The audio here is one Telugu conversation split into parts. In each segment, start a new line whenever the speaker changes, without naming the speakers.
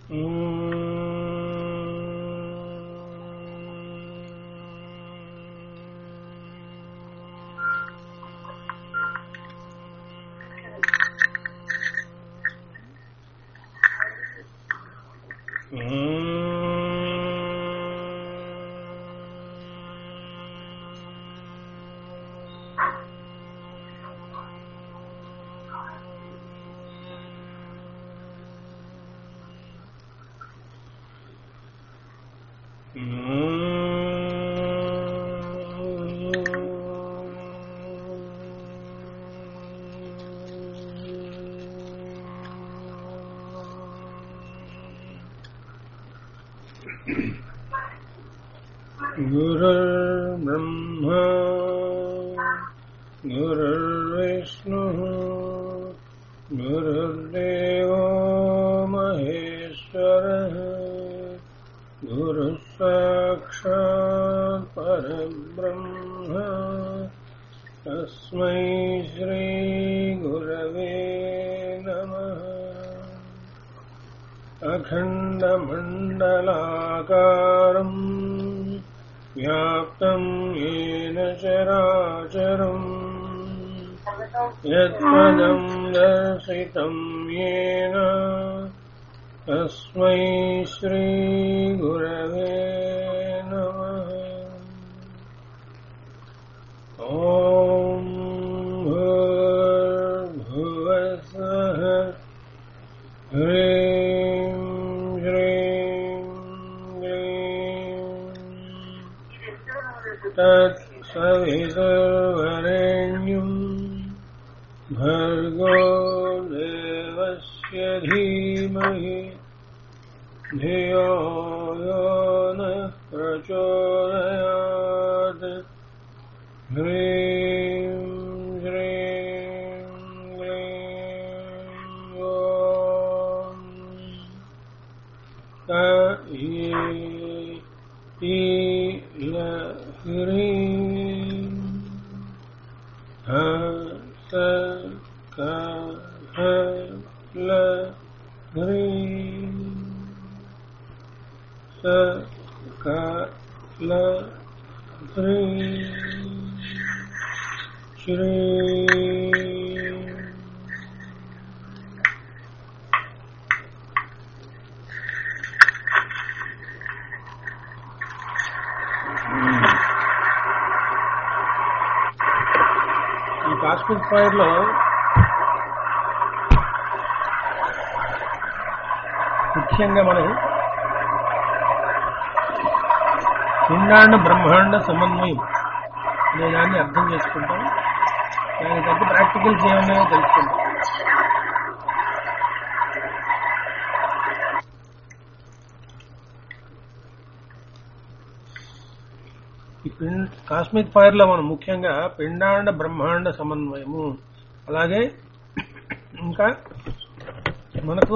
गुरुर्ब्रह्मा गुरुर्विष्णुः गुरुर्देवो महेश्वरः गुरुः साक्षात् परब्रह्म तस्मै श्रीगुरवे नमः अखण्डमण्डलाकारम् व्याप्तम् येन चराचरम् यत्पदम् दर्शितम् येन तस्मै श्रीगुरवे नमः ॐ भूर्भुवस्वः ह्रीं श्रीं क्लीं तत्सवितुर्वरेण्यम् भर्गो देवस्य धीमहि धियो यो नः प्रचोदयात् ह्रीं श्रीं क्लीं ॐ ह्रीं ह स क ह ल ह्रीं स क ल ह्रीं श्री ఈ కాస్మిక్ ఫైర్ లో ముఖ్యంగా మనం పిండాండ బ్రహ్మాండ సమన్వయం అనే దాన్ని అర్థం చేసుకుంటాం దానికి తగ్గ ప్రాక్టికల్స్ ఏమన్నాయో తెలుసుకుంటాం ఈ పిం కాస్మిక్ ఫైర్ లో మనం ముఖ్యంగా పిండాండ బ్రహ్మాండ సమన్వయము అలాగే ఇంకా మనకు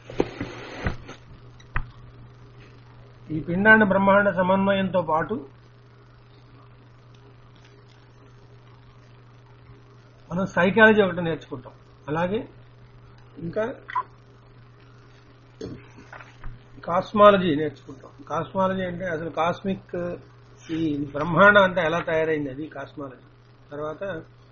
ఈ పిండాండ బ్రహ్మాండ సమన్వయంతో పాటు మనం సైకాలజీ ఒకటి నేర్చుకుంటాం అలాగే ఇంకా కాస్మాలజీ నేర్చుకుంటాం కాస్మాలజీ అంటే అసలు కాస్మిక్ ఈ బ్రహ్మాండం అంతా ఎలా తయారైంది అది కాస్మాలజీ తర్వాత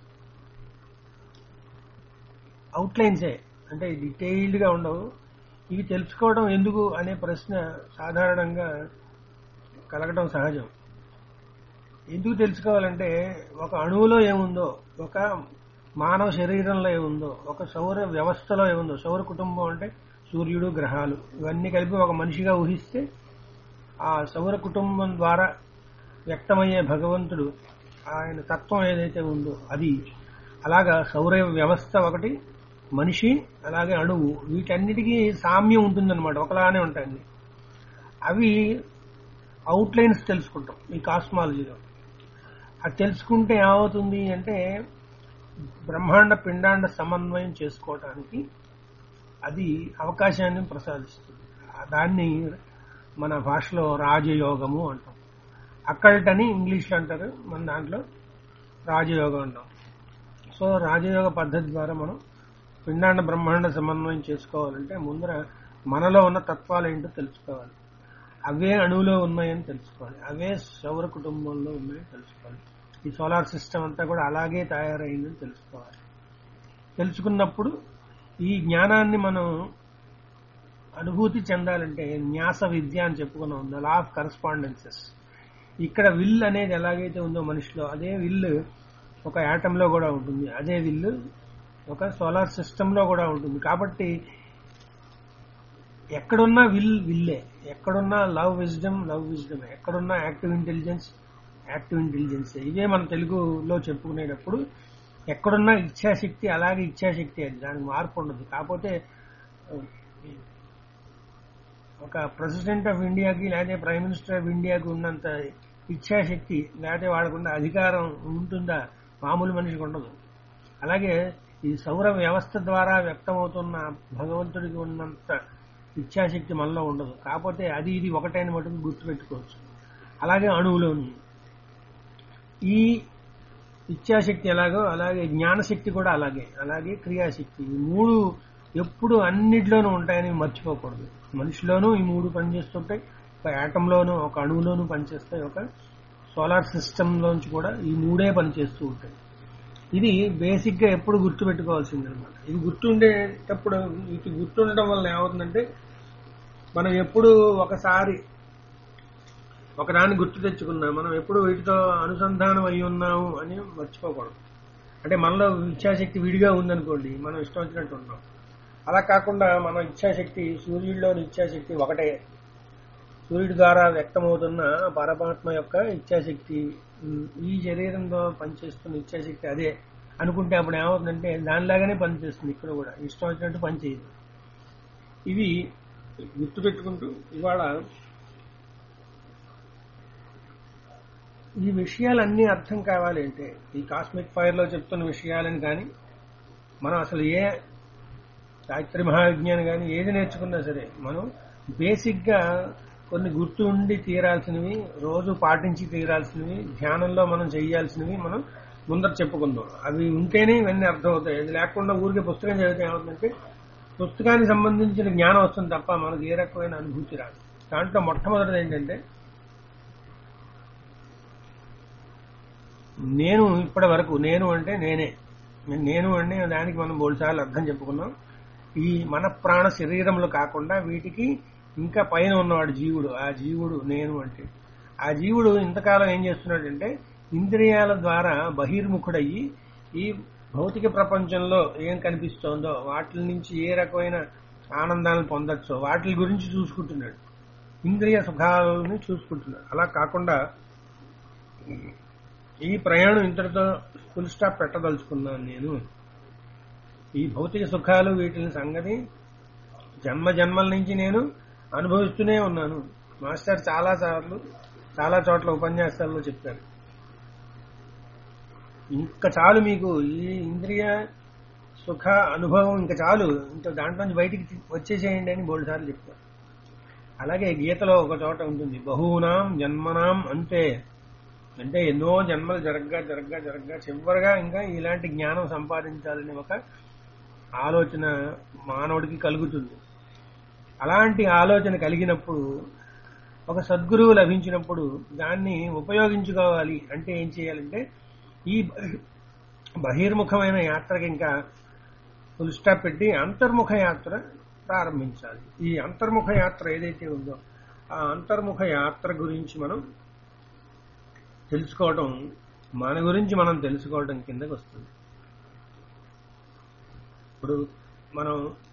అవుట్లైన్సే అంటే డీటెయిల్డ్ గా ఉండవు ఇవి తెలుసుకోవడం ఎందుకు అనే ప్రశ్న సాధారణంగా కలగడం సహజం ఎందుకు తెలుసుకోవాలంటే ఒక అణువులో ఏముందో ఒక మానవ శరీరంలో ఏముందో ఒక సౌర వ్యవస్థలో ఏముందో సౌర కుటుంబం అంటే సూర్యుడు గ్రహాలు ఇవన్నీ కలిపి ఒక మనిషిగా ఊహిస్తే ఆ సౌర కుటుంబం ద్వారా వ్యక్తమయ్యే భగవంతుడు ఆయన తత్వం ఏదైతే ఉందో అది అలాగా సౌర వ్యవస్థ ఒకటి మనిషి అలాగే అణువు వీటన్నిటికీ సామ్యం ఉంటుందన్నమాట ఒకలానే ఉంటాయండి అవి అవుట్లైన్స్ తెలుసుకుంటాం ఈ కాస్మాలజీలో అది తెలుసుకుంటే ఏమవుతుంది అంటే బ్రహ్మాండ పిండాండ సమన్వయం చేసుకోవటానికి అది అవకాశాన్ని ప్రసాదిస్తుంది దాన్ని మన భాషలో రాజయోగము అంటాం అక్కల్ట్ అని ఇంగ్లీష్లో అంటారు మన దాంట్లో రాజయోగం అంటాం సో రాజయోగ పద్ధతి ద్వారా మనం పిండాండ బ్రహ్మాండ సమన్వయం చేసుకోవాలంటే ముందర మనలో ఉన్న తత్వాలు ఏంటో తెలుసుకోవాలి అవే అణువులో ఉన్నాయని తెలుసుకోవాలి అవే సౌర కుటుంబంలో ఉన్నాయని తెలుసుకోవాలి ఈ సోలార్ సిస్టమ్ అంతా కూడా అలాగే తయారైందని తెలుసుకోవాలి తెలుసుకున్నప్పుడు ఈ జ్ఞానాన్ని మనం అనుభూతి చెందాలంటే న్యాస విద్య అని చెప్పుకున్నాం ద లా ఆఫ్ కరస్పాండెన్సెస్ ఇక్కడ విల్ అనేది ఎలాగైతే ఉందో మనిషిలో అదే విల్ ఒక యాటంలో కూడా ఉంటుంది అదే విల్ ఒక సోలార్ సిస్టంలో కూడా ఉంటుంది కాబట్టి ఎక్కడున్నా విల్ విల్లే ఎక్కడున్నా లవ్ విజ్డమ్ లవ్ విజ్డమ్ ఎక్కడున్నా యాక్టివ్ ఇంటెలిజెన్స్ యాక్టివ్ ఇంటెలిజెన్స్ ఇవే మన తెలుగులో చెప్పుకునేటప్పుడు ఎక్కడున్నా ఇచ్ఛాశక్తి అలాగే ఇచ్ఛాశక్తి అది దానికి మార్పు ఉండదు కాకపోతే ఒక ప్రెసిడెంట్ ఆఫ్ ఇండియాకి లేకపోతే ప్రైమ్ మినిస్టర్ ఆఫ్ ఇండియాకి ఉన్నంత ఇచ్ఛాశక్తి లేకపోతే వాళ్ళకున్న అధికారం ఉంటుందా మామూలు మనిషికి ఉండదు అలాగే ఈ సౌర వ్యవస్థ ద్వారా వ్యక్తమవుతున్న భగవంతుడికి ఉన్నంత ఇచ్ఛాశక్తి మనలో ఉండదు కాకపోతే అది ఇది ఒకటైన మటుకు గుర్తుపెట్టుకోవచ్చు అలాగే అణువులోని ఈ ఇచ్ఛాశక్తి ఎలాగో అలాగే జ్ఞానశక్తి కూడా అలాగే అలాగే క్రియాశక్తి ఈ మూడు ఎప్పుడు అన్నిట్లోనూ ఉంటాయని మర్చిపోకూడదు మనిషిలోనూ ఈ మూడు పనిచేస్తుంటాయి ఒక యాటంలోనూ ఒక అణువులోనూ పనిచేస్తాయి ఒక సోలార్ సిస్టంలోంచి కూడా ఈ మూడే పనిచేస్తూ ఉంటాయి ఇది బేసిక్ గా ఎప్పుడు గుర్తు పెట్టుకోవాల్సింది అనమాట ఇది గుర్తుండేటప్పుడు ఇది గుర్తుండడం వల్ల ఏమవుతుందంటే మనం ఎప్పుడు ఒకసారి ఒకదాన్ని గుర్తు తెచ్చుకున్నాం మనం ఎప్పుడు వీటితో అనుసంధానం అయి ఉన్నాము అని మర్చిపోకూడదు అంటే మనలో ఇచ్ఛాశక్తి విడిగా ఉందనుకోండి మనం ఇష్టం వచ్చినట్టు ఉన్నాం అలా కాకుండా మన ఇచ్ఛాశక్తి సూర్యుడిలోని ఇచ్ఛాశక్తి ఒకటే సూర్యుడి ద్వారా వ్యక్తమవుతున్న పరమాత్మ యొక్క ఇచ్ఛాశక్తి ఉమ్, ఈ శరీరంలో పనిచేస్తున్న ఇచ్ఛాశక్తి అదే అనుకుంటే అప్పుడు ఏమవుతుందంటే దానిలాగానే పనిచేస్తుంది ఇక్కడ కూడా ఇష్టం వచ్చినట్టు పనిచేయదు ఇవి గుర్తుపెట్టుకుంటూ ఇవాళ ఈ విషయాలన్నీ అర్థం కావాలి అంటే ఈ కాస్మిక్ ఫైర్ లో చెప్తున్న విషయాలని కానీ మనం అసలు ఏ గాయత్రి మహావిజ్ఞానం కానీ ఏది నేర్చుకున్నా సరే మనం బేసిక్ గా కొన్ని గుర్తు ఉండి తీరాల్సినవి రోజు పాటించి తీరాల్సినవి ధ్యానంలో మనం చేయాల్సినవి మనం ముందర చెప్పుకుందాం అవి ఉంటేనే ఇవన్నీ అర్థమవుతాయి అది లేకుండా ఊరికే పుస్తకం చదివితే ఏమవుతుందంటే పుస్తకానికి సంబంధించిన జ్ఞానం వస్తుంది తప్ప మనకు ఏ రకమైన అనుభూతి రాదు దాంట్లో మొట్టమొదటిది ఏంటంటే నేను ఇప్పటి వరకు నేను అంటే నేనే నేను అంటే దానికి మనం మూడుసార్లు అర్థం చెప్పుకున్నాం ఈ మన ప్రాణ శరీరంలో కాకుండా వీటికి ఇంకా పైన ఉన్నవాడు జీవుడు ఆ జీవుడు నేను అంటే ఆ జీవుడు ఇంతకాలం ఏం చేస్తున్నాడంటే ఇంద్రియాల ద్వారా బహిర్ముఖుడయ్యి ఈ భౌతిక ప్రపంచంలో ఏం కనిపిస్తోందో వాటి నుంచి ఏ రకమైన ఆనందాలను పొందొచ్చో వాటి గురించి చూసుకుంటున్నాడు ఇంద్రియ సుఖాలను చూసుకుంటున్నాడు అలా కాకుండా ఈ ప్రయాణం ఇంతటితో ఫుల్ స్టాప్ పెట్టదలుచుకున్నాను నేను ఈ భౌతిక సుఖాలు వీటిని సంగతి జన్మ జన్మల నుంచి నేను అనుభవిస్తూనే ఉన్నాను మాస్టర్ చాలా సార్లు చాలా చోట్ల ఉపన్యాసాల్లో చెప్పారు ఇంకా చాలు మీకు ఈ ఇంద్రియ సుఖ అనుభవం ఇంకా చాలు ఇంకా దాంట్లో నుంచి బయటికి తీ- వచ్చేసేయండి అని మూడు సార్లు చెప్పారు అలాగే గీతలో ఒక చోట ఉంటుంది బహూనాం జన్మనాం అంతే అంటే ఎన్నో జన్మలు జరగ్గా జరగ్గా జరగ్గా చివరిగా ఇంకా ఇలాంటి జ్ఞానం సంపాదించాలని ఒక ఆలోచన మానవుడికి కలుగుతుంది అలాంటి ఆలోచన కలిగినప్పుడు ఒక సద్గురువు లభించినప్పుడు దాన్ని ఉపయోగించుకోవాలి అంటే ఏం చేయాలంటే ఈ బహి- బహిర్ముఖమైన యాత్రకి ఇంకా ఫుల్ స్టాప్ పెట్టి అంతర్ముఖ యాత్ర ప్రారంభించాలి ఈ అంతర్ముఖ యాత్ర ఏదైతే ఉందో ఆ అంతర్ముఖ యాత్ర గురించి మనం తెలుసుకోవటం మన గురించి మనం తెలుసుకోవటం కిందకి వస్తుంది ఇప్పుడు మనం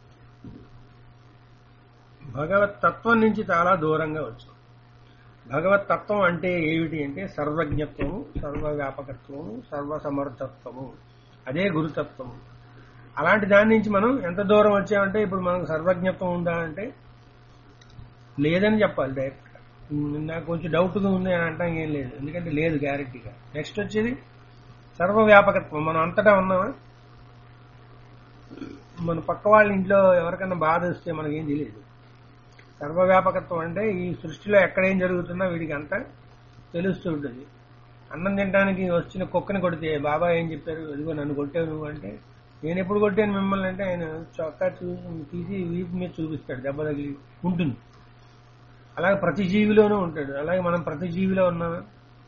భగవత్ తత్వం నుంచి చాలా దూరంగా వచ్చాం భగవత్ తత్వం అంటే ఏమిటి అంటే సర్వజ్ఞత్వము సర్వవ్యాపకత్వము సర్వసమర్థత్వము అదే గురుతత్వము అలాంటి దాని నుంచి మనం ఎంత దూరం వచ్చామంటే ఇప్పుడు మనకు సర్వజ్ఞత్వం ఉందా అంటే లేదని చెప్పాలి డైరెక్ట్ గా ఉమ్, నాకు కొంచెం డౌట్గా ఉంది అని అంటాం ఏం లేదు ఎందుకంటే లేదు గ్యారెంటీగా నెక్స్ట్ వచ్చేది సర్వవ్యాపకత్వం మనం అంతటా ఉన్నామా మన పక్క వాళ్ళ ఇంట్లో ఎవరికైనా బాధ వస్తే మనకేం తెలియదు సర్వవ్యాపకత్వం అంటే ఈ సృష్టిలో ఎక్కడేం జరుగుతున్నా వీడికి అంతా తెలుస్తూ ఉంటుంది అన్నం తినడానికి వచ్చిన కుక్కని కొడితే బాబా ఏం చెప్పారు ఇదిగో నన్ను కొట్టావు నువ్వు అంటే నేను ఎప్పుడు కొట్టాను మిమ్మల్ని అంటే ఆయన చొక్కా చూసి తీసి వీపు మీద చూపిస్తాడు దెబ్బ తగిలి ఉంటుంది అలాగే ప్రతి జీవిలోనూ ఉంటాడు అలాగే మనం ప్రతి జీవిలో ఉన్నామా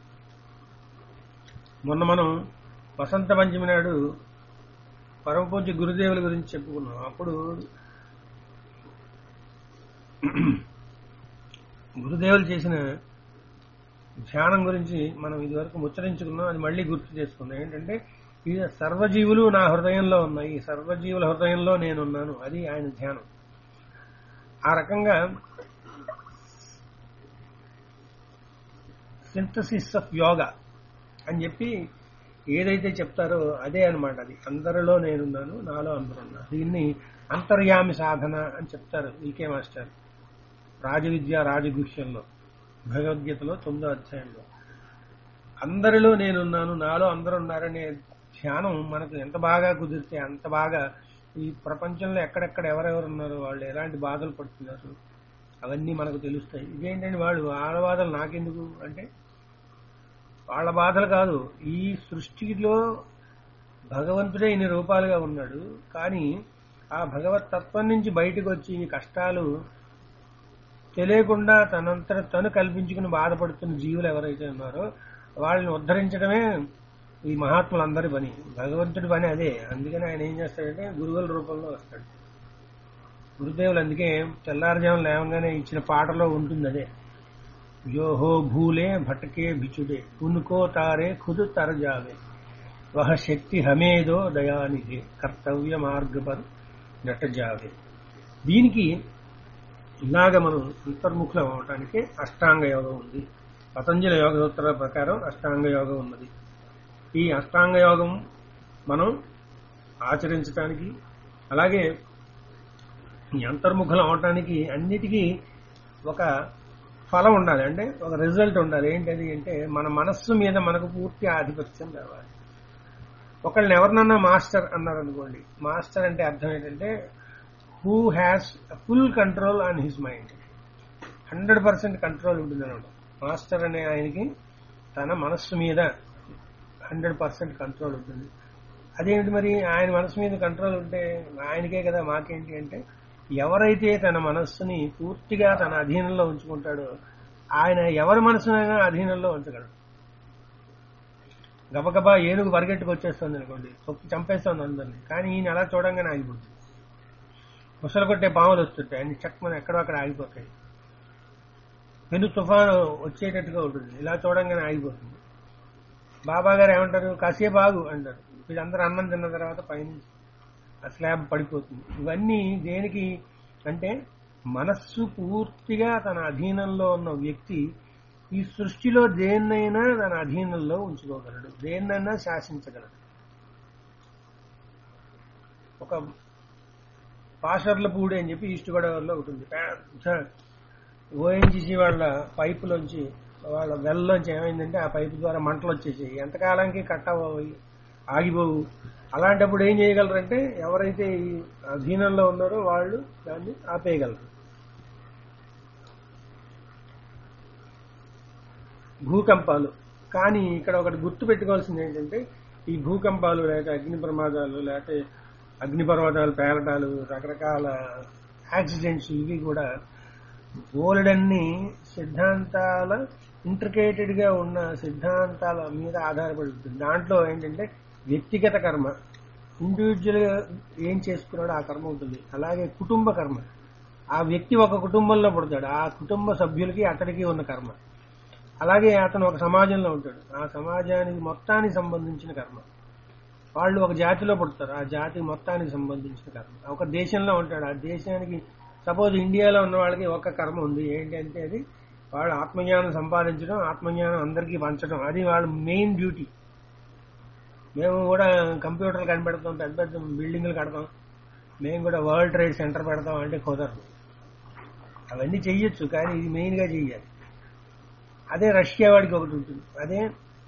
మొన్న మనం వసంత పంచమి నాడు పరమపూజ్య గురుదేవుల గురించి చెప్పుకున్నాం అప్పుడు గురుదేవులు చేసిన ధ్యానం గురించి మనం ఇదివరకు ముచ్చరించుకున్నాం అది మళ్ళీ గుర్తు చేసుకున్నాం ఏంటంటే ఈ సర్వజీవులు నా హృదయంలో ఉన్నాయి ఈ సర్వజీవుల హృదయంలో నేనున్నాను అది ఆయన ధ్యానం ఆ రకంగా సింథసిస్ ఆఫ్ యోగా అని చెప్పి ఏదైతే చెప్తారో అదే అన్నమాట అది అందరిలో నేనున్నాను నాలో అందరూ ఉన్నారు దీన్ని అంతర్యామి సాధన అని చెప్తారు ఈకే మాస్టర్ రాజవిద్య రాజగుహ్యంలో భగవద్గీతలో తొమ్మిదో అధ్యాయంలో అందరిలో నేనున్నాను నాలో అందరూ ఉన్నారనే ధ్యానం మనకు ఎంత బాగా కుదిరితే అంత బాగా ఈ ప్రపంచంలో ఎక్కడెక్కడ ఎవరెవరు ఉన్నారో వాళ్ళు ఎలాంటి బాధలు పడుతున్నారు అవన్నీ మనకు తెలుస్తాయి ఇదేంటంటే వాళ్ళు వాళ్ళ బాధలు నాకెందుకు అంటే వాళ్ళ బాధలు కాదు ఈ సృష్టిలో భగవంతుడే ఇన్ని రూపాలుగా ఉన్నాడు కానీ ఆ భగవత్ తత్వం నుంచి బయటకు వచ్చి ఈ కష్టాలు తెలియకుండా తనంతట తను కల్పించుకుని బాధపడుతున్న జీవులు ఎవరైతే ఉన్నారో వాళ్ళని ఉద్ధరించడమే ఈ మహాత్ములందరి పని భగవంతుడి పని అదే అందుకని ఆయన ఏం చేస్తాడంటే గురువుల రూపంలో వస్తాడు గురుదేవులు అందుకే తెల్లారుజామున లేవగానే ఇచ్చిన పాటలో ఉంటుంది అదే యోహో భూలే భటకే బిచుడే ఉనుకో తారే ఖుదు తర జావే వహ శక్తి హమేదో దయానిధి కర్తవ్య మార్గ పర్ నట జావే దీనికి ఇలాగ మనం అంతర్ముఖులం అవటానికి అష్టాంగ యోగం ఉంది పతంజలి యోగ సూత్రాల ప్రకారం అష్టాంగ యోగం ఉన్నది ఈ అష్టాంగ యోగం మనం ఆచరించడానికి అలాగే ఈ అంతర్ముఖులం అవటానికి అన్నిటికీ ఒక ఫలం ఉండాలి అంటే ఒక రిజల్ట్ ఉండాలి ఏంటది అంటే మన మనస్సు మీద మనకు పూర్తి ఆధిపత్యం కావాలి ఒకళ్ళని ఎవరినన్నా మాస్టర్ అన్నారు అనుకోండి మాస్టర్ అంటే అర్థం ఏంటంటే who has full control on his mind hundred percent control ఉంటుంది అనమాట మాస్టర్ అనే ఆయనకి తన మనస్సు మీద హండ్రెడ్ పర్సెంట్ కంట్రోల్ ఉంటుంది అదేంటి మరి ఆయన మనసు మీద కంట్రోల్ ఉంటే ఆయనకే కదా మాకేంటి అంటే ఎవరైతే తన మనస్సుని పూర్తిగా తన అధీనంలో ఉంచుకుంటాడో ఆయన ఎవరి మనసునైనా అధీనంలో ఉంచగలడు గబగబా ఏనుగు పరిగెట్టుకు వచ్చేస్తుంది అనుకోండి తొక్కి చంపేస్తుంది అందరినీ కానీ ఈయన అలా చూడంగానే ఆగిపోతుంది ముసలు కొట్టే పాములు వస్తుంటాయి అన్ని చక్కమని ఎక్కడో అక్కడ ఆగిపోతాయి పెను తుఫాను వచ్చేటట్టుగా ఉంటుంది ఇలా చూడంగానే ఆగిపోతుంది బాబా గారు ఏమంటారు కాసేపు ఆగు అంటారు వీళ్ళందరూ అన్నం తిన్న తర్వాత పైన ఆ స్లాబ్ పడిపోతుంది ఇవన్నీ దేనికి అంటే మనస్సు పూర్తిగా తన అధీనంలో ఉన్న వ్యక్తి ఈ సృష్టిలో దేన్నైనా తన అధీనంలో ఉంచుకోగలడు దేన్నైనా శాసించగలడు ఒక పాషర్ల పూడి అని చెప్పి ఈస్ట్ గోదావరిలో ఒకటి ఉంది పెద్ద ఓఎన్జీసీ వాళ్ళ పైపులోంచి వాళ్ళ వెల్లోంచి ఏమైందంటే ఆ పైపు ద్వారా మంటలు వచ్చేసాయి ఎంతకాలానికి కట్ట ఆగిపోవు అలాంటప్పుడు ఏం చేయగలరంటే ఎవరైతే ఈ అధీనంలో ఉన్నారో వాళ్ళు దాన్ని ఆపేయగలరు భూకంపాలు కానీ ఇక్కడ ఒకటి గుర్తు పెట్టుకోవాల్సింది ఏంటంటే ఈ భూకంపాలు లేక అగ్ని ప్రమాదాలు లేకపోతే అగ్నిపర్వతాలు పేరటాలు రకరకాల యాక్సిడెంట్స్ ఇవి కూడా బోలెడన్ని సిద్ధాంతాల ఇంట్రికేటెడ్ గా ఉన్న సిద్ధాంతాల మీద ఆధారపడి ఉంటుంది దాంట్లో ఏంటంటే వ్యక్తిగత కర్మ ఇండివిజువల్ గా ఏం చేసుకున్నాడో ఆ కర్మ ఉంటుంది అలాగే కుటుంబ కర్మ ఆ వ్యక్తి ఒక కుటుంబంలో పుడతాడు ఆ కుటుంబ సభ్యులకి అతడికి ఉన్న కర్మ అలాగే అతను ఒక సమాజంలో ఉంటాడు ఆ సమాజానికి మొత్తానికి సంబంధించిన కర్మ వాళ్ళు ఒక జాతిలో పుడతారు ఆ జాతి మొత్తానికి సంబంధించిన కర్మ ఒక దేశంలో ఉంటాడు ఆ దేశానికి సపోజ్ ఇండియాలో ఉన్న వాళ్ళకి ఒక కర్మ ఉంది ఏంటంటే అది వాళ్ళు ఆత్మజ్ఞానం సంపాదించడం ఆత్మజ్ఞానం అందరికీ పంచడం అది వాళ్ళ మెయిన్ డ్యూటీ మేము కూడా కంప్యూటర్లు కనిపెడతాం పెద్ద పెద్ద బిల్డింగ్లు కడతాం మేము కూడా వరల్డ్ ట్రేడ్ సెంటర్ పెడతాం అంటే కుదరదు అవన్నీ చెయ్యొచ్చు కానీ ఇది మెయిన్గా చెయ్యాలి అదే రష్యా వాడికి ఒకటి ఉంటుంది అదే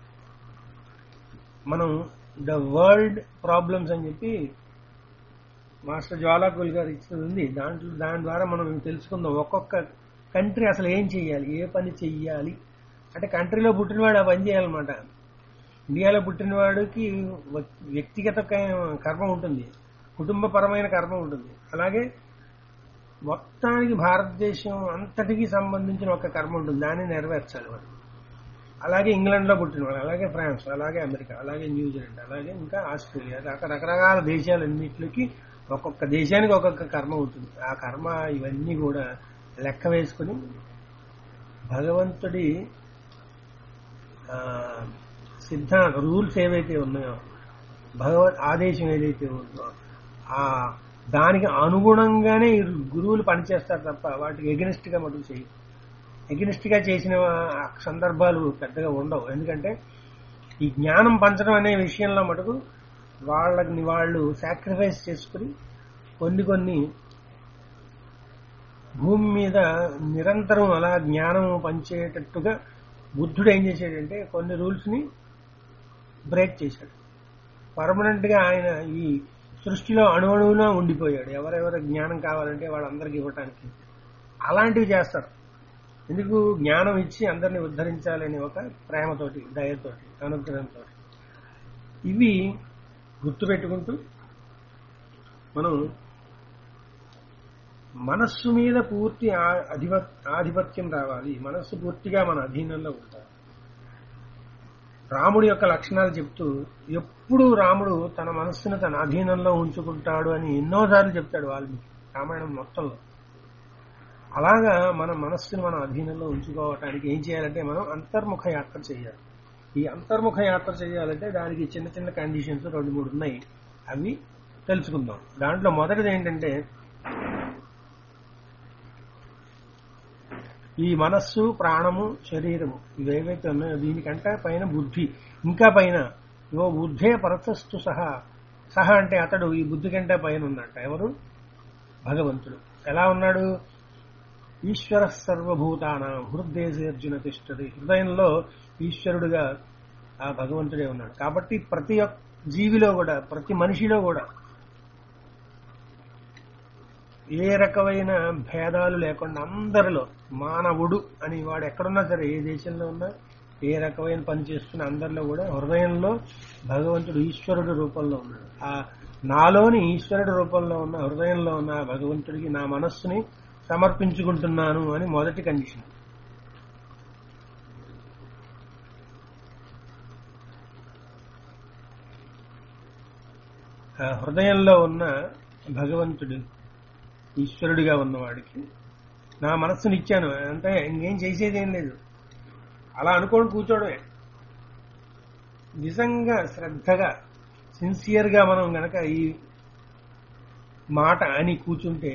మనం ద వరల్డ్ ప్రాబ్లమ్స్ అని చెప్పి మాస్టర్ జ్వాలాకుల్ గారు ఇచ్చినది ఉంది దాంట్లో దాని ద్వారా మనం తెలుసుకుందాం ఒక్కొక్క కంట్రీ అసలు ఏం చెయ్యాలి ఏ పని చెయ్యాలి అంటే కంట్రీలో పుట్టినవాడు ఆ పని చేయాలన్నమాట ఇండియాలో పుట్టిన వాడికి వ- వ్యక్తిగత క- కర్మ ఉంటుంది కుటుంబపరమైన కర్మ ఉంటుంది అలాగే మొత్తానికి భారతదేశం అంతటికి సంబంధించిన ఒక కర్మ ఉంటుంది దాన్ని నెరవేర్చాలి వాడు అలాగే ఇంగ్లాండ్లో పుట్టినవాడు అలాగే ఫ్రాన్స్ అలాగే అమెరికా అలాగే న్యూజిలాండ్ అలాగే ఇంకా ఆస్ట్రేలియా దాకా రకరకాల దేశాలన్నింటికి ఒక్కొక్క దేశానికి ఒక్కొక్క కర్మ ఉంటుంది ఆ కర్మ ఇవన్నీ కూడా లెక్క వేసుకుని భగవంతుడి ఆ, సిద్ధాంత రూల్స్ ఏవైతే ఉన్నాయో భగవత్ ఆదేశం ఏదైతే ఉందో ఆ దానికి అనుగుణంగానే ఈ గురువులు పనిచేస్తారు తప్ప వాటికి ఎగనిస్ట్ గా మటుకు చేయరు ఎగనిస్ట్ గా చేసిన ఆ సందర్భాలు పెద్దగా ఉండవు ఎందుకంటే ఈ జ్ఞానం పంచడం అనే విషయంలో మటుకు వాళ్ళని వాళ్ళు సాక్రిఫైస్ చేసుకుని కొన్ని కొన్ని భూమి మీద నిరంతరం అలా జ్ఞానం పంచేటట్టుగా బుద్ధుడు ఏం చేశాడంటే కొన్ని రూల్స్ ని బ్రేక్ చేశాడు పర్మనెంట్ గా ఆయన ఈ సృష్టిలో అణువణువునా ఉండిపోయాడు ఎవరెవరు జ్ఞానం కావాలంటే వాళ్ళందరికీ ఇవ్వటానికి అలాంటివి చేస్తారు ఎందుకు జ్ఞానం ఇచ్చి అందరిని ఉద్ధరించాలని ఒక ప్రేమతోటి దయతోటి అనుగ్రహంతో ఇవి గుర్తుపెట్టుకుంటూ మనం మనస్సు మీద పూర్తి ఆ- అధిప- ఆధిపత్యం రావాలి మనస్సు పూర్తిగా మన అధీనంలో ఉండాలి రాముడి యొక్క లక్షణాలు చెప్తూ ఎప్పుడు రాముడు తన మనస్సును తన అధీనంలో ఉంచుకుంటాడు అని ఎన్నోసార్లు చెప్తాడు వాల్మీకి రామాయణం మొత్తంలో అలాగా మన మనస్సును మనం అధీనంలో ఉంచుకోవటానికి ఏం చేయాలంటే మనం అంతర్ముఖ యాత్ర చేయాలి ఈ అంతర్ముఖ యాత్ర చేయాలంటే దానికి చిన్న చిన్న కండిషన్స్ రెండు మూడు ఉన్నాయి అవి తెలుసుకుందాం దాంట్లో మొదటిది ఏంటంటే ఈ మనస్సు ప్రాణము శరీరము ఇవేవైతే ఉన్నాయో దీనికంటే పైన బుద్ధి ఇంకా పైన ఓ బుద్ధే పరతస్తు సహా సహా అంటే అతడు ఈ బుద్ధి కంటే పైన ఉన్నట్ట ఎవరు భగవంతుడు ఎలా ఉన్నాడు ఈశ్వర సర్వభూతాన హృదయర్జున తిష్టది హృదయంలో ఈశ్వరుడుగా ఆ భగవంతుడే ఉన్నాడు కాబట్టి ప్రతి ఒక్క జీవిలో కూడా ప్రతి మనిషిలో కూడా ఏ రకమైన భేదాలు లేకుండా అందరిలో మానవుడు అని వాడు ఎక్కడున్నా సరే ఏ దేశంలో ఉన్నా ఏ రకమైన పని చేస్తున్న అందరిలో కూడా హృదయంలో భగవంతుడు ఈశ్వరుడు రూపంలో ఉన్నాడు ఆ నాలోని ఈశ్వరుడు రూపంలో ఉన్న హృదయంలో ఉన్న ఆ భగవంతుడికి నా మనస్సుని సమర్పించుకుంటున్నాను అని మొదటి కండిషన్ ఆ హృదయంలో ఉన్న భగవంతుడు ఈశ్వరుడిగా ఉన్నవాడికి నా మనస్సుని ఇచ్చాను అంటే ఇంకేం చేసేది ఏం లేదు అలా అనుకోని కూర్చోవడమే నిజంగా శ్రద్ధగా సిన్సియర్గా మనం గనక ఈ మాట అని కూర్చుంటే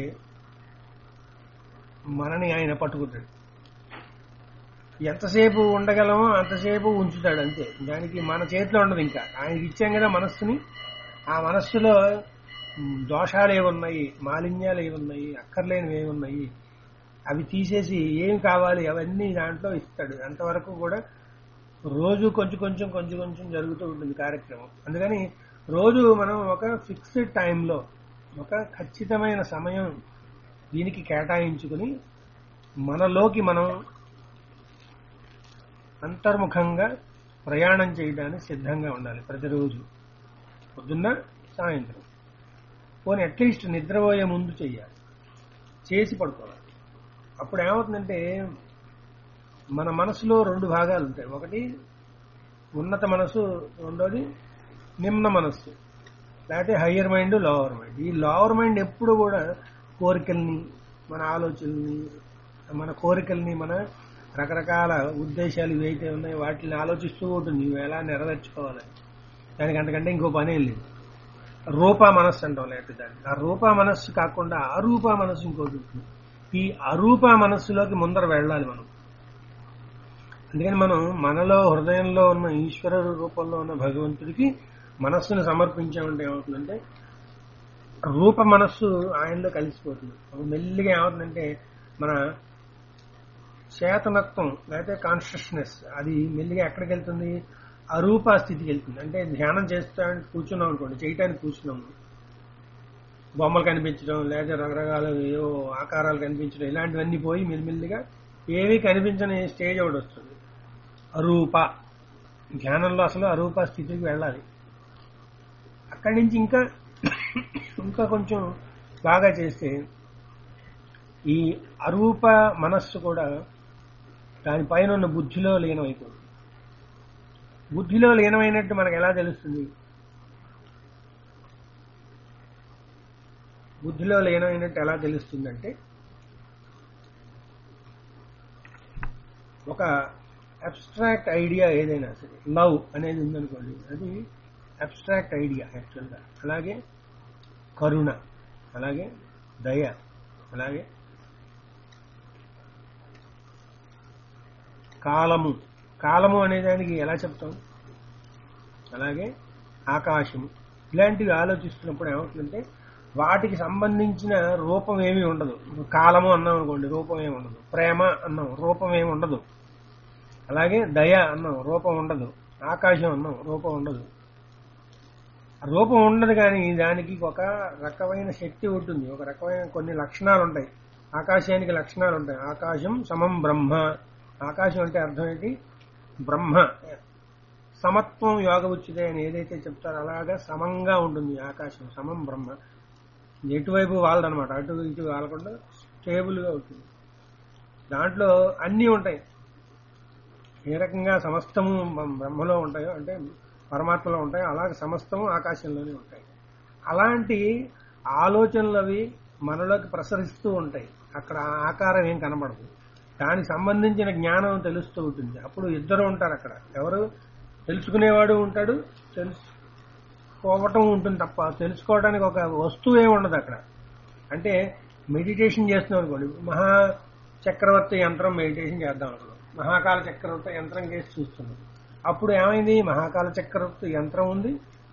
మనని ఆయన పట్టుకుంటాడు ఎంతసేపు ఉండగలమో అంతసేపు ఉంచుతాడు అంతే దానికి మన చేతిలో ఉండదు ఇంకా ఆయనకి ఇచ్చాం కదా మనస్సుని ఆ మనస్సులో మ్, దోషాలు ఏమున్నాయి మాలిన్యాలు ఏమున్నాయి అక్కర్లేనివి ఏమున్నాయి అవి తీసేసి ఏం కావాలి అవన్నీ దాంట్లో ఇస్తాడు అంతవరకు కూడా రోజు కొంచెం కొంచెం కొంచెం కొంచెం జరుగుతూ ఉంటుంది కార్యక్రమం అందుకని రోజు మనం ఒక ఫిక్స్డ్ టైంలో ఒక ఖచ్చితమైన సమయం దీనికి కేటాయించుకుని మనలోకి మనం అంతర్ముఖంగా ప్రయాణం చేయడానికి సిద్ధంగా ఉండాలి ప్రతిరోజు పొద్దున్న సాయంత్రం పోనీ అట్లీస్ట్ నిద్రపోయే ముందు చెయ్యాలి చేసి పడుకోవాలి అప్పుడు ఏమవుతుందంటే మన మనసులో రెండు భాగాలు ఉంటాయి ఒకటి ఉన్నత మనసు రెండోది నిమ్న మనస్సు లేకపోతే హయ్యర్ మైండ్ లోవర్ మైండ్ ఈ లోవర్ మైండ్ ఎప్పుడు కూడా కోరికల్ని మన ఆలోచనల్ని మన కోరికల్ని మన రకరకాల ఉద్దేశాలు ఇవైతే ఉన్నాయో వాటిని ఆలోచిస్తూ ఉంటుంది ఇవి ఎలా నెరవేర్చుకోవాలి దానికి అంతకంటే ఇంకో పనే లేదు రూపా మనస్సు అంటాం లేకపోతే దాన్ని ఆ రూపా మనస్సు కాకుండా అరూపా మనస్సు ఇంకోటి ఉంటుంది ఈ అరూపా మనస్సులోకి ముందర వెళ్ళాలి మనం అందుకని మనం మనలో హృదయంలో ఉన్న ఈశ్వర రూపంలో ఉన్న భగవంతుడికి మనస్సును సమర్పించామంటే ఏమవుతుందంటే రూప మనస్సు ఆయనలో కలిసిపోతుంది అప్పుడు మెల్లిగా ఏమవుతుందంటే మన చేతనత్వం లేకపోతే కాన్షియస్నెస్ అది మెల్లిగా ఎక్కడికి వెళ్తుంది అరూప స్థితికి వెళ్తుంది అంటే ధ్యానం చేస్తా కూర్చున్నాం అనుకోండి చేయటానికి కూర్చున్నాం బొమ్మలు కనిపించడం లేదా రకరకాల ఏవో ఆకారాలు కనిపించడం ఇలాంటివన్నీ పోయి మెల్లిమెల్లిగా ఏమీ కనిపించని స్టేజ్ ఒకటి వస్తుంది అరూప ధ్యానంలో అసలు అరూప స్థితికి వెళ్ళాలి అక్కడి నుంచి ఇంకా ఇంకా కొంచెం బాగా చేస్తే ఈ అరూప మనస్సు కూడా దానిపైన ఉన్న బుద్ధిలో లీనమైపోతుంది బుద్ధిలో లీనమైనట్టు మనకు ఎలా తెలుస్తుంది బుద్ధిలో లీనమైనట్టు ఎలా తెలుస్తుందంటే ఒక అబ్స్ట్రాక్ట్ ఐడియా ఏదైనా సరే లవ్ అనేది ఉందనుకోండి అది అబ్స్ట్రాక్ట్ ఐడియా యాక్చువల్గా అలాగే కరుణ అలాగే దయ అలాగే కాలము కాలము అనే దానికి ఎలా చెప్తాం అలాగే ఆకాశము ఇలాంటివి ఆలోచిస్తున్నప్పుడు ఏమవుతుందంటే వాటికి సంబంధించిన రూపం ఏమీ ఉండదు కాలము అన్నాం అనుకోండి రూపం ఏమి ఉండదు ప్రేమ అన్నాం రూపం ఏమి ఉండదు అలాగే దయ అన్నాం రూపం ఉండదు ఆకాశం అన్నాం రూపం ఉండదు ఆ రూపం ఉండదు కానీ దానికి ఒక రకమైన శక్తి ఉంటుంది ఒక రకమైన కొన్ని లక్షణాలు ఉంటాయి ఆకాశానికి లక్షణాలు ఉంటాయి ఆకాశం సమం బ్రహ్మ ఆకాశం అంటే అర్థం ఏంటి బ్రహ్మ సమత్వం యోగ ఉచితే అని ఏదైతే చెప్తారో అలాగా సమంగా ఉంటుంది ఆకాశం సమం బ్రహ్మ ఎటువైపు వాళ్ళదనమాట అటు ఇటు వాళ్ళకుండా స్టేబుల్గా ఉంటుంది దాంట్లో అన్నీ ఉంటాయి ఏ రకంగా సమస్తము బ- బ్రహ్మలో ఉంటాయో అంటే పరమాత్మలో ఉంటాయో అలాగే సమస్తము ఆకాశంలోనే ఉంటాయి అలాంటి ఆలోచనలు అవి మనలోకి ప్రసరిస్తూ ఉంటాయి అక్కడ ఆ ఆకారం ఏం కనబడదు దానికి సంబంధించిన జ్ఞానం తెలుస్తూ ఉంటుంది అప్పుడు ఇద్దరు ఉంటారు అక్కడ ఎవరు తెలుసుకునేవాడు ఉంటాడు తెలుసుకోవటం ఉంటుంది తప్ప తెలుసుకోవడానికి ఒక వస్తువు ఏమి ఉండదు అక్కడ అంటే మెడిటేషన్ చేస్తున్నాం అనుకోండి మహా చక్రవర్తి యంత్రం మెడిటేషన్ చేద్దాం అనుకున్నాం మహాకాల చక్రవర్తి యంత్రం కేసి చూస్తున్నాం అప్పుడు ఏమైంది మహాకాల చక్రవర్తి యంత్రం ఉంది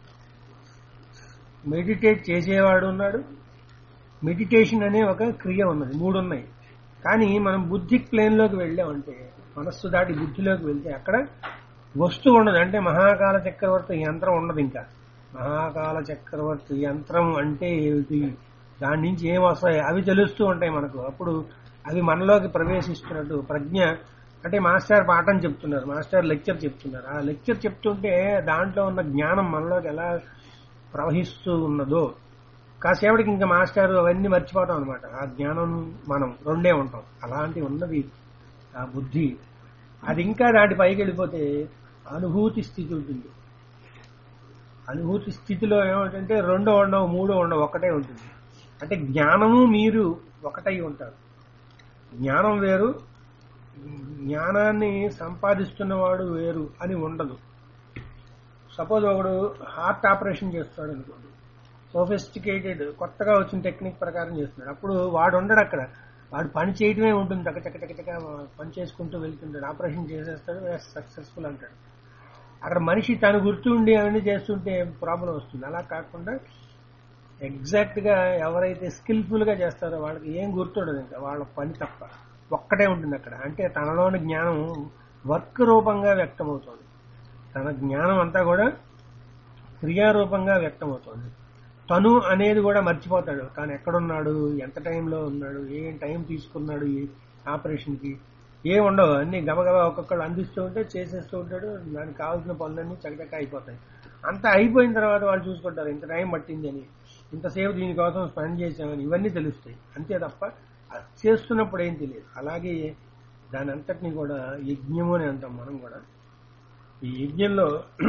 మెడిటేట్ చేసేవాడు ఉన్నాడు మెడిటేషన్ అనే ఒక క్రియ ఉన్నది మూడు ఉన్నాయి కానీ మనం బుద్ధి ప్లేన్లోకి వెళ్ళామంటే మనస్సు దాటి బుద్ధిలోకి వెళ్తే అక్కడ వస్తువు ఉండదు అంటే మహాకాల చక్రవర్తి యంత్రం ఉండదు ఇంకా మహాకాల చక్రవర్తి యంత్రం అంటే ఏమిటి దాని నుంచి ఏం వస్తాయి అవి తెలుస్తూ ఉంటాయి మనకు అప్పుడు అవి మనలోకి ప్రవేశిస్తున్నట్టు ప్రజ్ఞ అంటే మాస్టర్ పాఠం చెప్తున్నారు మాస్టర్ లెక్చర్ చెప్తున్నారు ఆ లెక్చర్ చెప్తుంటే దాంట్లో ఉన్న జ్ఞానం మనలోకి ఎలా ప్రవహిస్తూ ఉన్నదో కాసేపటికి ఇంకా మాస్టర్ అవన్నీ మర్చిపోతాం అనమాట ఆ జ్ఞానం మనం రెండే ఉంటాం అలాంటి ఉన్నది ఆ బుద్ధి అది ఇంకా దాటి పైకి వెళ్ళిపోతే అనుభూతి స్థితి ఉంటుంది అనుభూతి స్థితిలో ఏమిటంటే రెండో ఉండవు మూడో ఉండవు ఒకటే ఉంటుంది అంటే జ్ఞానము మీరు ఒకటై ఉంటారు జ్ఞానం వేరు జ్ఞానాన్ని సంపాదిస్తున్నవాడు వేరు అని ఉండదు సపోజ్ ఒకడు హార్ట్ ఆపరేషన్ చేస్తాడు అనుకోండి సోఫిస్టికేటెడ్ కొత్తగా వచ్చిన టెక్నిక్ ప్రకారం చేస్తున్నాడు అప్పుడు వాడు ఉండడు అక్కడ వాడు పని చేయటమే ఉంటుంది చక్క చక్క చక్క చక్క పని చేసుకుంటూ వెళ్తుంటాడు ఆపరేషన్ చేసేస్తాడు సక్సెస్ఫుల్ అంటాడు అక్కడ మనిషి తను గుర్తుండి అవన్నీ చేస్తుంటే ప్రాబ్లం వస్తుంది అలా కాకుండా ఎగ్జాక్ట్ గా ఎవరైతే స్కిల్ఫుల్ గా చేస్తారో వాళ్ళకి ఏం గుర్తుండదు ఇంకా వాళ్ళ పని తప్ప ఒక్కటే ఉంటుంది అక్కడ అంటే తనలోని జ్ఞానం వర్క్ రూపంగా వ్యక్తమవుతోంది తన జ్ఞానం అంతా కూడా క్రియారూపంగా వ్యక్తమవుతోంది తను అనేది కూడా మర్చిపోతాడు తాను ఎక్కడున్నాడు ఎంత టైంలో ఉన్నాడు ఏం టైం తీసుకున్నాడు ఈ ఆపరేషన్కి ఏం ఉండవు అన్ని గబగబా ఒక్కొక్కడు అందిస్తూ ఉంటే చేసేస్తూ ఉంటాడు దానికి కావాల్సిన పనులన్నీ చకచక అయిపోతాయి అంతా అయిపోయిన తర్వాత వాళ్ళు చూసుకుంటారు ఇంత టైం పట్టింది అని ఇంతసేపు దీనికోసం స్పెండ్ చేసామని ఇవన్నీ తెలుస్తాయి అంతే తప్ప అది చేస్తున్నప్పుడు ఏం తెలియదు అలాగే దాని అంతటిని కూడా యజ్ఞము అని అంటాం మనం కూడా ఈ యజ్ఞంలో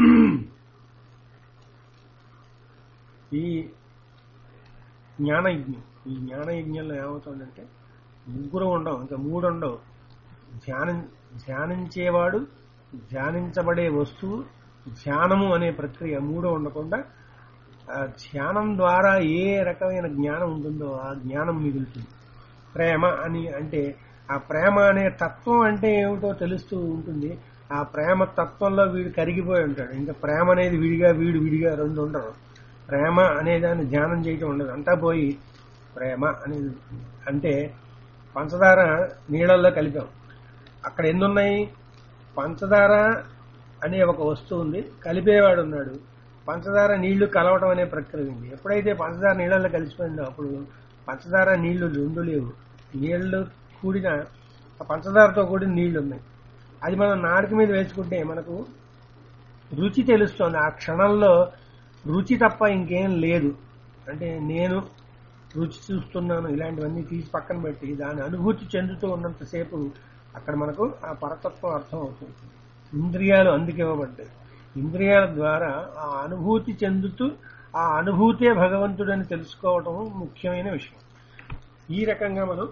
ఈ జ్ఞానయజ్ఞం ఈ జ్ఞానయజ్ఞంలో ఏమవుతుందంటే ముగ్గురు ఉండవు ఇంకా మూడు ఉండవు ధ్యానం ధ్యానించేవాడు ధ్యానించబడే వస్తువు ధ్యానము అనే ప్రక్రియ మూడు ఉండకుండా ఆ ధ్యానం ద్వారా ఏ రకమైన జ్ఞానం ఉంటుందో ఆ జ్ఞానం మిగులుతుంది ప్రేమ అని అంటే ఆ ప్రేమ అనే తత్వం అంటే ఏమిటో తెలుస్తూ ఉంటుంది ఆ ప్రేమ తత్వంలో వీడు కరిగిపోయి ఉంటాడు ఇంకా ప్రేమ అనేది విడిగా వీడు విడిగా రెండు ఉండరు ప్రేమ అనే దాన్ని ధ్యానం చేయటం ఉండదు అంతా పోయి ప్రేమ అనేది ఉంటుంది. అంటే పంచదార నీళ్ళల్లో కలిపాం అక్కడ ఎన్ని ఉన్నాయి పంచదార అనే ఒక వస్తువు ఉంది కలిపేవాడు ఉన్నాడు పంచదార నీళ్లు కలవటం అనే ప్రక్రియ ఉంది ఎప్పుడైతే పంచదార నీళ్ళల్లో కలిసిపోయిందో అప్పుడు పంచదార నీళ్లు రెండు లేవు నీళ్లు కూడిన ఆ పంచదారతో కూడిన నీళ్లు ఉన్నాయి అది మనం నాలుక మీద వేసుకుంటే మనకు రుచి తెలుస్తోంది ఆ క్షణంలో రుచి తప్ప ఇంకేం లేదు అంటే నేను రుచి చూస్తున్నాను ఇలాంటివన్నీ తీసి పక్కన పెట్టి దాని అనుభూతి చెందుతూ ఉన్నంతసేపు అక్కడ మనకు ఆ పరతత్వం అర్థం అవుతుంది ఇంద్రియాలు అందుకు ఇవ్వబడ్డాయి ఇంద్రియాల ద్వారా ఆ అనుభూతి చెందుతూ ఆ అనుభూతే భగవంతుడని తెలుసుకోవటం ముఖ్యమైన విషయం ఈ రకంగా మనం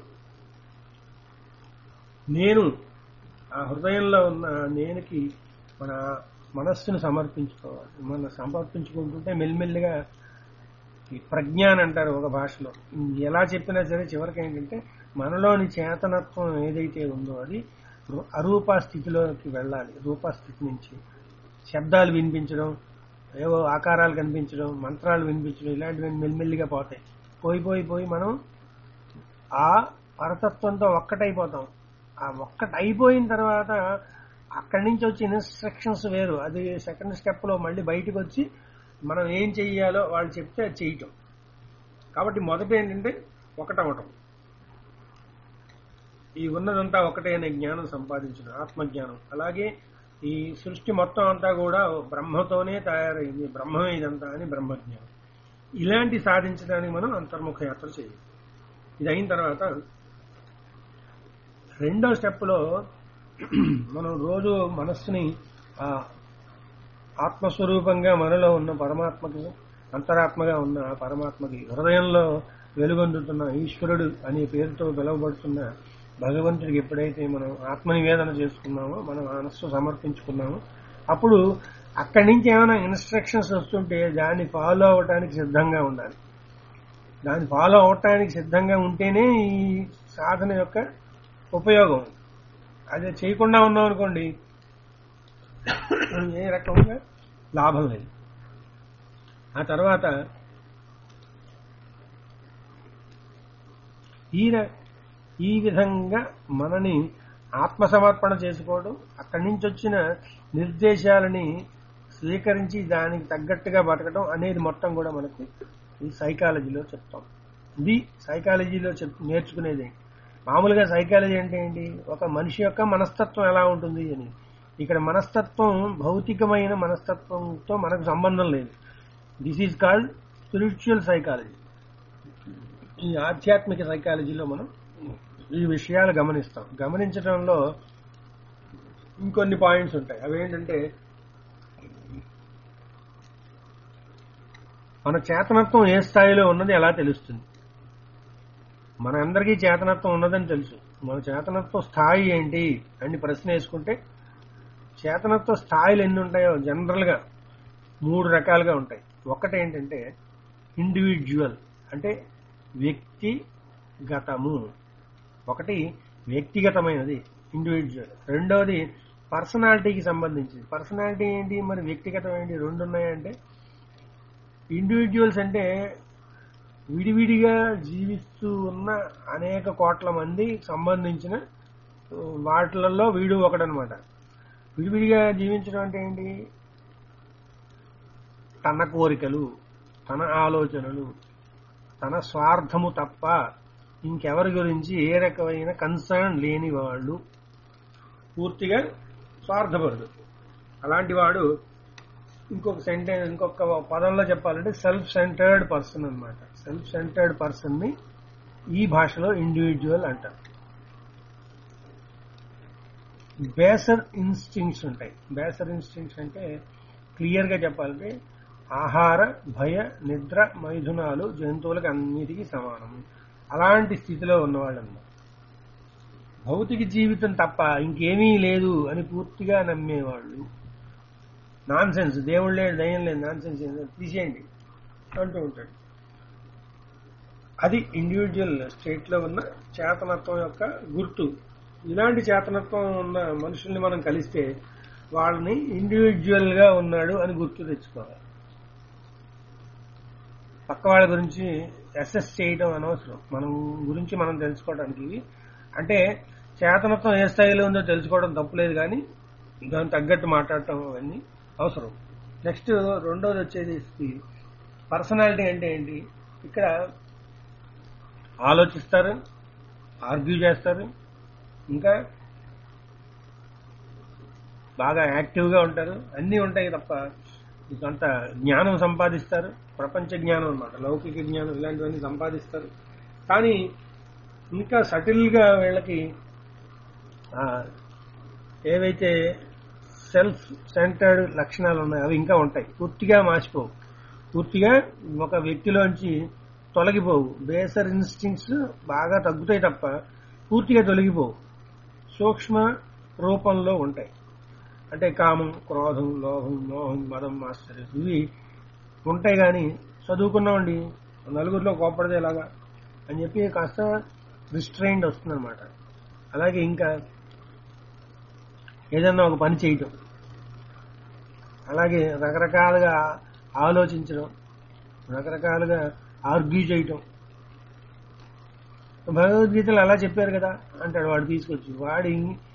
నేను ఆ హృదయంలో ఉన్న నేనుకి మన మనస్సును సమర్పించుకోవాలి మన సమర్పించుకుంటుంటే మెల్లిమెల్లిగా ఈ ప్రజ్ఞాన్ అంటారు ఒక భాషలో ఎలా చెప్పినా సరే చివరికి ఏంటంటే మనలోని చేతనత్వం ఏదైతే ఉందో అది రు- అరూప స్థితిలోకి వెళ్ళాలి రూప స్థితి నుంచి శబ్దాలు వినిపించడం ఏవో ఆకారాలు కనిపించడం మంత్రాలు వినిపించడం ఇలాంటివన్నీ మెల్లిమెల్లిగా పోతాయి పోయి పోయి పోయి మనం ఆ పరతత్వంతో ఒక్కటైపోతాం ఆ ఒక్కటి అయిపోయిన తర్వాత అక్కడి నుంచి వచ్చే ఇన్స్ట్రక్షన్స్ వేరు అది సెకండ్ స్టెప్ లో మళ్ళీ బయటకు వచ్చి మనం ఏం చెయ్యాలో వాళ్ళు చెప్తే అది చేయటం కాబట్టి మొదట ఏంటంటే ఒకటవటం ఈ ఉన్నదంతా ఒకటే అనే జ్ఞానం సంపాదించడం ఆత్మజ్ఞానం అలాగే ఈ సృష్టి మొత్తం అంతా కూడా బ్రహ్మతోనే తయారైంది బ్రహ్మమే ఇదంతా అని బ్రహ్మజ్ఞానం ఇలాంటి సాధించడానికి మనం అంతర్ముఖ యాత్ర చేయాలి ఇది అయిన తర్వాత రెండో స్టెప్ లో మనం రోజు మనస్సుని ఆ ఆత్మస్వరూపంగా మనలో ఉన్న పరమాత్మకి అంతరాత్మగా ఉన్న ఆ పరమాత్మకి హృదయంలో వెలుగొందుతున్న ఈశ్వరుడు అనే పేరుతో పిలువబడుతున్న భగవంతుడికి ఎప్పుడైతే మనం ఆత్మనివేదన చేసుకున్నామో మనం మనస్సు సమర్పించుకున్నామో అప్పుడు అక్కడి నుంచి ఏమైనా ఇన్స్ట్రక్షన్స్ వస్తుంటే దాన్ని ఫాలో అవటానికి సిద్ధంగా ఉండాలి దాన్ని ఫాలో అవటానికి సిద్ధంగా ఉంటేనే ఈ సాధన యొక్క ఉపయోగం అదే చేయకుండా ఉన్నాం అనుకోండి ఏ రకంగా లాభం లేదు ఆ తర్వాత ఈ ర- ఈ విధంగా మనని ఆత్మసమర్పణ చేసుకోవడం అక్కడి నుంచి వచ్చిన నిర్దేశాలని స్వీకరించి దానికి తగ్గట్టుగా బతకడం అనేది మొత్తం కూడా మనకు ఈ సైకాలజీలో చెప్తాం ఇది సైకాలజీలో చెప్ నేర్చుకునేది మామూలుగా సైకాలజీ అంటే ఏంటి ఒక మనిషి యొక్క మనస్తత్వం ఎలా ఉంటుంది అని ఇక్కడ మనస్తత్వం భౌతికమైన మనస్తత్వంతో మనకు సంబంధం లేదు this is called spiritual psychology ఈ ఆధ్యాత్మిక సైకాలజీలో మనం ఈ విషయాలు గమనిస్తాం గమనించడంలో ఇంకొన్ని పాయింట్స్ ఉంటాయి అవేంటంటే మన చేతనత్వం ఏ స్థాయిలో ఉన్నది ఎలా తెలుస్తుంది మన అందరికీ చేతనత్వం ఉన్నదని తెలుసు మన చేతనత్వ స్థాయి ఏంటి అని ప్రశ్న వేసుకుంటే చేతనత్వ స్థాయిలు ఎన్ని ఉంటాయో జనరల్ గా మూడు రకాలుగా ఉంటాయి ఒకటి ఏంటంటే ఇండివిజువల్ అంటే వ్యక్తిగతము ఒకటి వ్యక్తిగతమైనది ఇండివిజువల్ రెండవది పర్సనాలిటీకి సంబంధించింది పర్సనాలిటీ ఏంటి మరి వ్యక్తిగతం ఏంటి రెండు ఉన్నాయంటే ఇండివిజువల్స్ అంటే విడివిడిగా జీవిస్తూ ఉన్న అనేక కోట్ల మంది సంబంధించిన ఆ, వాటిలలో వీడు ఒకడనమాట విడివిడిగా జీవించడం అంటే ఏంటి తన కోరికలు తన ఆలోచనలు తన స్వార్థము తప్ప ఇంకెవరి గురించి ఏ రకమైన కన్సర్న్ లేని వాళ్ళు పూర్తిగా స్వార్థపరుడు అలాంటి వాడు ఇంకొక సెంటెన్స్ ఇంకొక పదంలో చెప్పాలంటే సెల్ఫ్ సెంటర్డ్ పర్సన్ అన్నమాట సెల్ఫ్ సెంటర్డ్ పర్సన్ ని ఈ భాషలో ఇండివిజువల్ అంటారు బేసర్ ఇన్స్టింక్ట్స్ ఉంటాయి బేసర్ ఇన్స్టింక్ట్స్ అంటే క్లియర్ గా చెప్పాలంటే ఆహార భయ నిద్ర మైథునాలు జంతువులకు అన్నిటికీ సమానం అలాంటి స్థితిలో ఉన్నవాళ్ళు అన్నమాట భౌతిక జీవితం తప్ప ఇంకేమీ లేదు అని పూర్తిగా నమ్మేవాళ్ళు నాన్ సెన్స్ దేవుడు లేడు దయ్యం లేదు నాన్ సెన్స్ తీసేయండి అంటూ ఉంటాడు అది ఇండివిజువల్ స్టేట్ లో ఉన్న చేతనత్వం యొక్క గుర్తు ఇలాంటి చేతనత్వం ఉన్న మనుషుల్ని మనం కలిస్తే వాళ్ళని ఇండివిజువల్ గా ఉన్నాడు అని గుర్తు తెచ్చుకోవాలి పక్క వాళ్ళ గురించి అసెస్ చేయడం అనవసరం మనం గురించి మనం తెలుసుకోవడానికి ఇవి అంటే చేతనత్వం ఏ స్థాయిలో ఉందో తెలుసుకోవడం తప్పులేదు కానీ దానికి తగ్గట్టు మాట్లాడటం అవన్నీ అవసరం నెక్స్ట్ రెండోది వచ్చేది పర్సనాలిటీ అంటే ఏంటి ఇక్కడ ఆలోచిస్తారు ఆర్గ్యూ చేస్తారు ఇంకా బాగా యాక్టివ్గా ఉంటారు అన్నీ ఉంటాయి తప్ప కొంత జ్ఞానం సంపాదిస్తారు ప్రపంచ జ్ఞానం అన్నమాట లౌకిక జ్ఞానం ఇలాంటివన్నీ సంపాదిస్తారు కానీ ఇంకా సటిల్గా వీళ్ళకి ఆ, ఏవైతే సెల్ఫ్ సెంటర్డ్ లక్షణాలు ఉన్నాయో అవి ఇంకా ఉంటాయి పూర్తిగా మార్చిపోవు పూర్తిగా ఒక వ్యక్తిలోంచి తొలగిపోవు బేసర్ ఇన్స్టింగ్స్ బాగా తగ్గుతాయి తప్ప పూర్తిగా తొలగిపోవు సూక్ష్మ రూపంలో ఉంటాయి అంటే కామం క్రోధం లోభం మోహం మదం మాస్టర్ ఇవి ఉంటాయి కానీ చదువుకున్నామండి నలుగురిలో కోపడితే ఎలాగా అని చెప్పి కాస్త రిస్ట్రైండ్ వస్తుందన్నమాట అలాగే ఇంకా ఏదన్నా ఒక పని చేయటం అలాగే రకరకాలుగా ఆలోచించడం రకరకాలుగా ఆర్గ్యూ చేయటం భగవద్గీతలు అలా చెప్పారు కదా అంటాడు వాడు తీసుకొచ్చి వాడి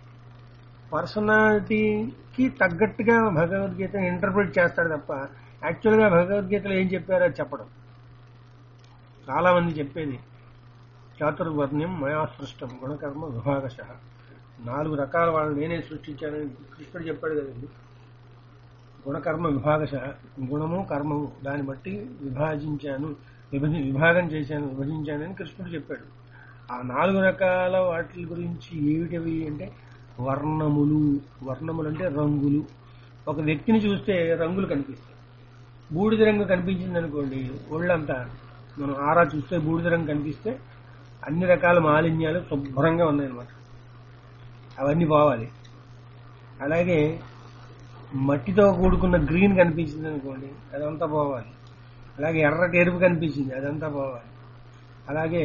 పర్సనాలిటీకి తగ్గట్టుగా భగవద్గీతను ఇంటర్ప్రిట్ చేస్తాడు తప్ప యాక్చువల్గా భగవద్గీతలో ఏం చెప్పారో అది చెప్పడం చాలా మంది చెప్పేది చాతుర్వర్ణ్యం మయా సృష్టం గుణకర్మ విభాగశ నాలుగు రకాల వాళ్ళని నేనే సృష్టించానని కృష్ణుడు చెప్పాడు కదండి గుణకర్మ విభాగశ గుణము కర్మము దాన్ని బట్టి విభాజించాను విభజి విభాగం చేశాను విభజించానని కృష్ణుడు చెప్పాడు ఆ నాలుగు రకాల వాటి గురించి ఏమిటవి అంటే వర్ణములు వర్ణములు అంటే రంగులు ఒక వ్యక్తిని చూస్తే రంగులు కనిపిస్తాయి బూడిద రంగు కనిపించింది అనుకోండి ఒళ్ళంతా మనం ఆరా చూస్తే బూడిద రంగు కనిపిస్తే అన్ని రకాల మాలిన్యాలు శుభ్రంగా ఉన్నాయన్నమాట అవన్నీ పోవాలి అలాగే మట్టితో కూడుకున్న గ్రీన్ కనిపించింది అనుకోండి అదంతా పోవాలి అలాగే ఎర్రటి ఎరుపు కనిపించింది అదంతా పోవాలి అలాగే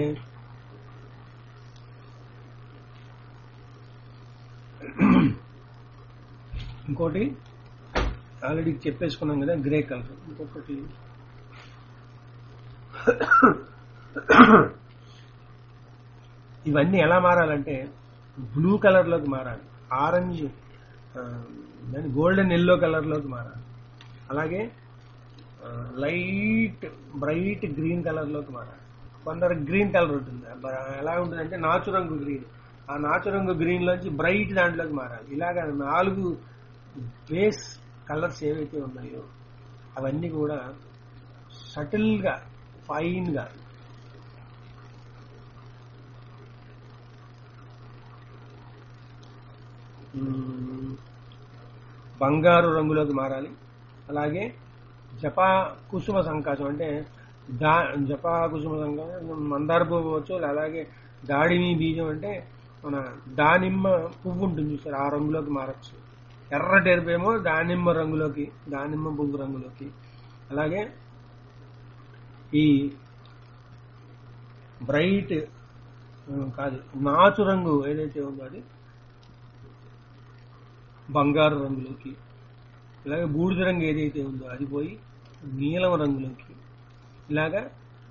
ఇంకోటి ఆల్రెడీ చెప్పేసుకున్నాం కదా గ్రే కలర్ ఇంకొకటి ఇవన్నీ ఎలా మారాలంటే బ్లూ కలర్లోకి మారాలి ఆరెంజ్ దాని గోల్డెన్ ఎల్లో కలర్లోకి మారాలి అలాగే లైట్ బ్రైట్ గ్రీన్ కలర్లోకి మారాలి కొందరు గ్రీన్ కలర్ ఉంటుంది బ- ఎలా ఉంటుందంటే నాచు రంగు గ్రీన్ ఆ నాచు రంగు గ్రీన్ లోంచి బ్రైట్ దాంట్లోకి మారాలి ఇలాగ నాలుగు బేస్ కలర్స్ ఏవైతే ఉన్నాయో అవన్నీ కూడా సటిల్గా ఫైన్గా మ్మ్, బంగారు రంగులోకి మారాలి అలాగే జపా కుసుమ సంకాశం అంటే దా జపా కుసుమ సంకాశం మందార పువ్వు అవ్వచ్చు అలాగే దాడిమి బీజం అంటే మన దానిమ్మ పువ్వు ఉంటుంది చూసారు ఆ రంగులోకి మారచ్చు ఎర్రటి ఎరుపేమో దానిమ్మ రంగులోకి దానిమ్మ పువ్వు రంగులోకి అలాగే ఈ బ్రైట్ కాదు నాచు రంగు ఏదైతే ఉందో అది బంగారు రంగులోకి ఇలాగే బూడిద రంగు ఏదైతే ఉందో అది పోయి నీలం రంగులోకి ఇలాగా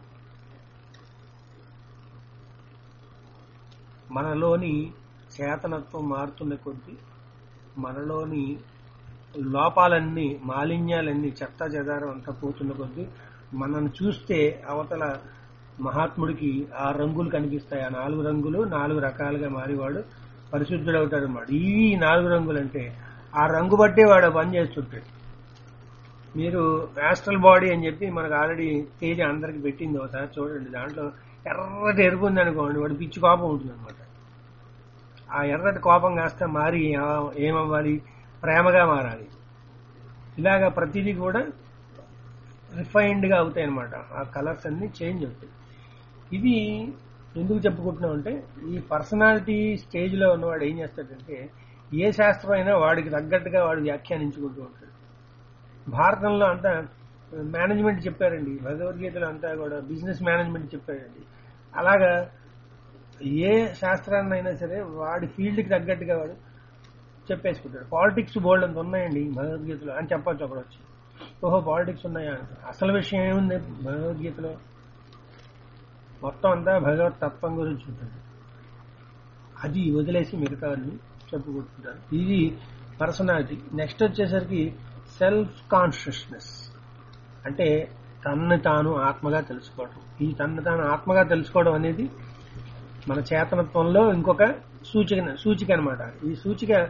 మనలోని చేతనత్వం మారుతున్న కొద్దీ మనలోని లోపాలన్నీ మాలిన్యాలన్నీ చెత్త చెదారం అంతా పోతున్న కొద్దీ మనల్ని చూస్తే అవతల మహాత్ముడికి ఆ రంగులు కనిపిస్తాయి ఆ నాలుగు రంగులు నాలుగు రకాలుగా మారివాడు పరిశుద్ధుడవుతాడు అన్నమాట ఈ నాలుగు రంగులు అంటే ఆ రంగు బట్టే వాడు ఆ పని చేస్తుంటాడు మీరు యాస్ట్రల్ బాడీ అని చెప్పి మనకు ఆల్రెడీ తేజ అందరికి పెట్టింది ఒకసారి చూడండి దాంట్లో ఎర్రటి ఎరుపు ఉంది అనుకోండి వాడు పిచ్చి కోపం ఉంటుంది అనమాట ఆ ఎర్రటి కోపం కాస్త మారి ఆ- ఏమవ్వాలి ప్రేమగా మారాలి ఇలాగా ప్రతిదీ కూడా రిఫైన్డ్ గా అవుతాయి అనమాట ఆ కలర్స్ అన్ని చేంజ్ అవుతాయి ఇది ఎందుకు చెప్పుకుంటున్నాం అంటే ఈ పర్సనాలిటీ స్టేజ్ లో ఉన్నవాడు ఏం చేస్తాడంటే ఏ శాస్త్రం అయినా వాడికి తగ్గట్టుగా వాడు వ్యాఖ్యానించుకుంటూ ఉంటాడు భారతంలో అంతా మేనేజ్మెంట్ చెప్పారండి భగవద్గీతలో అంతా కూడా బిజినెస్ మేనేజ్మెంట్ చెప్పారండి అలాగా ఏ శాస్త్రాన్ని అయినా సరే వాడి ఫీల్డ్కి తగ్గట్టుగా వాడు చెప్పేసుకుంటాడు పాలిటిక్స్ బోల్డ్ అంత ఉన్నాయండి భగవద్గీతలో అని చెప్పొచ్చు ఒకడు వచ్చి ఓహో పాలిటిక్స్ ఉన్నాయా అని. అసలు విషయం ఏముంది భగవద్గీతలో మొత్తం అంతా భగవత్ తత్వం గురించి ఉంటుంది అది వదిలేసి మిగతాన్ని చెప్పుకుంటుంటారు ఇది పర్సనాలిటీ నెక్స్ట్ వచ్చేసరికి సెల్ఫ్ కాన్షియస్నెస్ అంటే తన్ను తాను ఆత్మగా తెలుసుకోవడం ఈ తన్ను తాను ఆత్మగా తెలుసుకోవడం అనేది మన చేతనత్వంలో ఇంకొక సూచిక సూచిక అనమాట ఈ సూచిక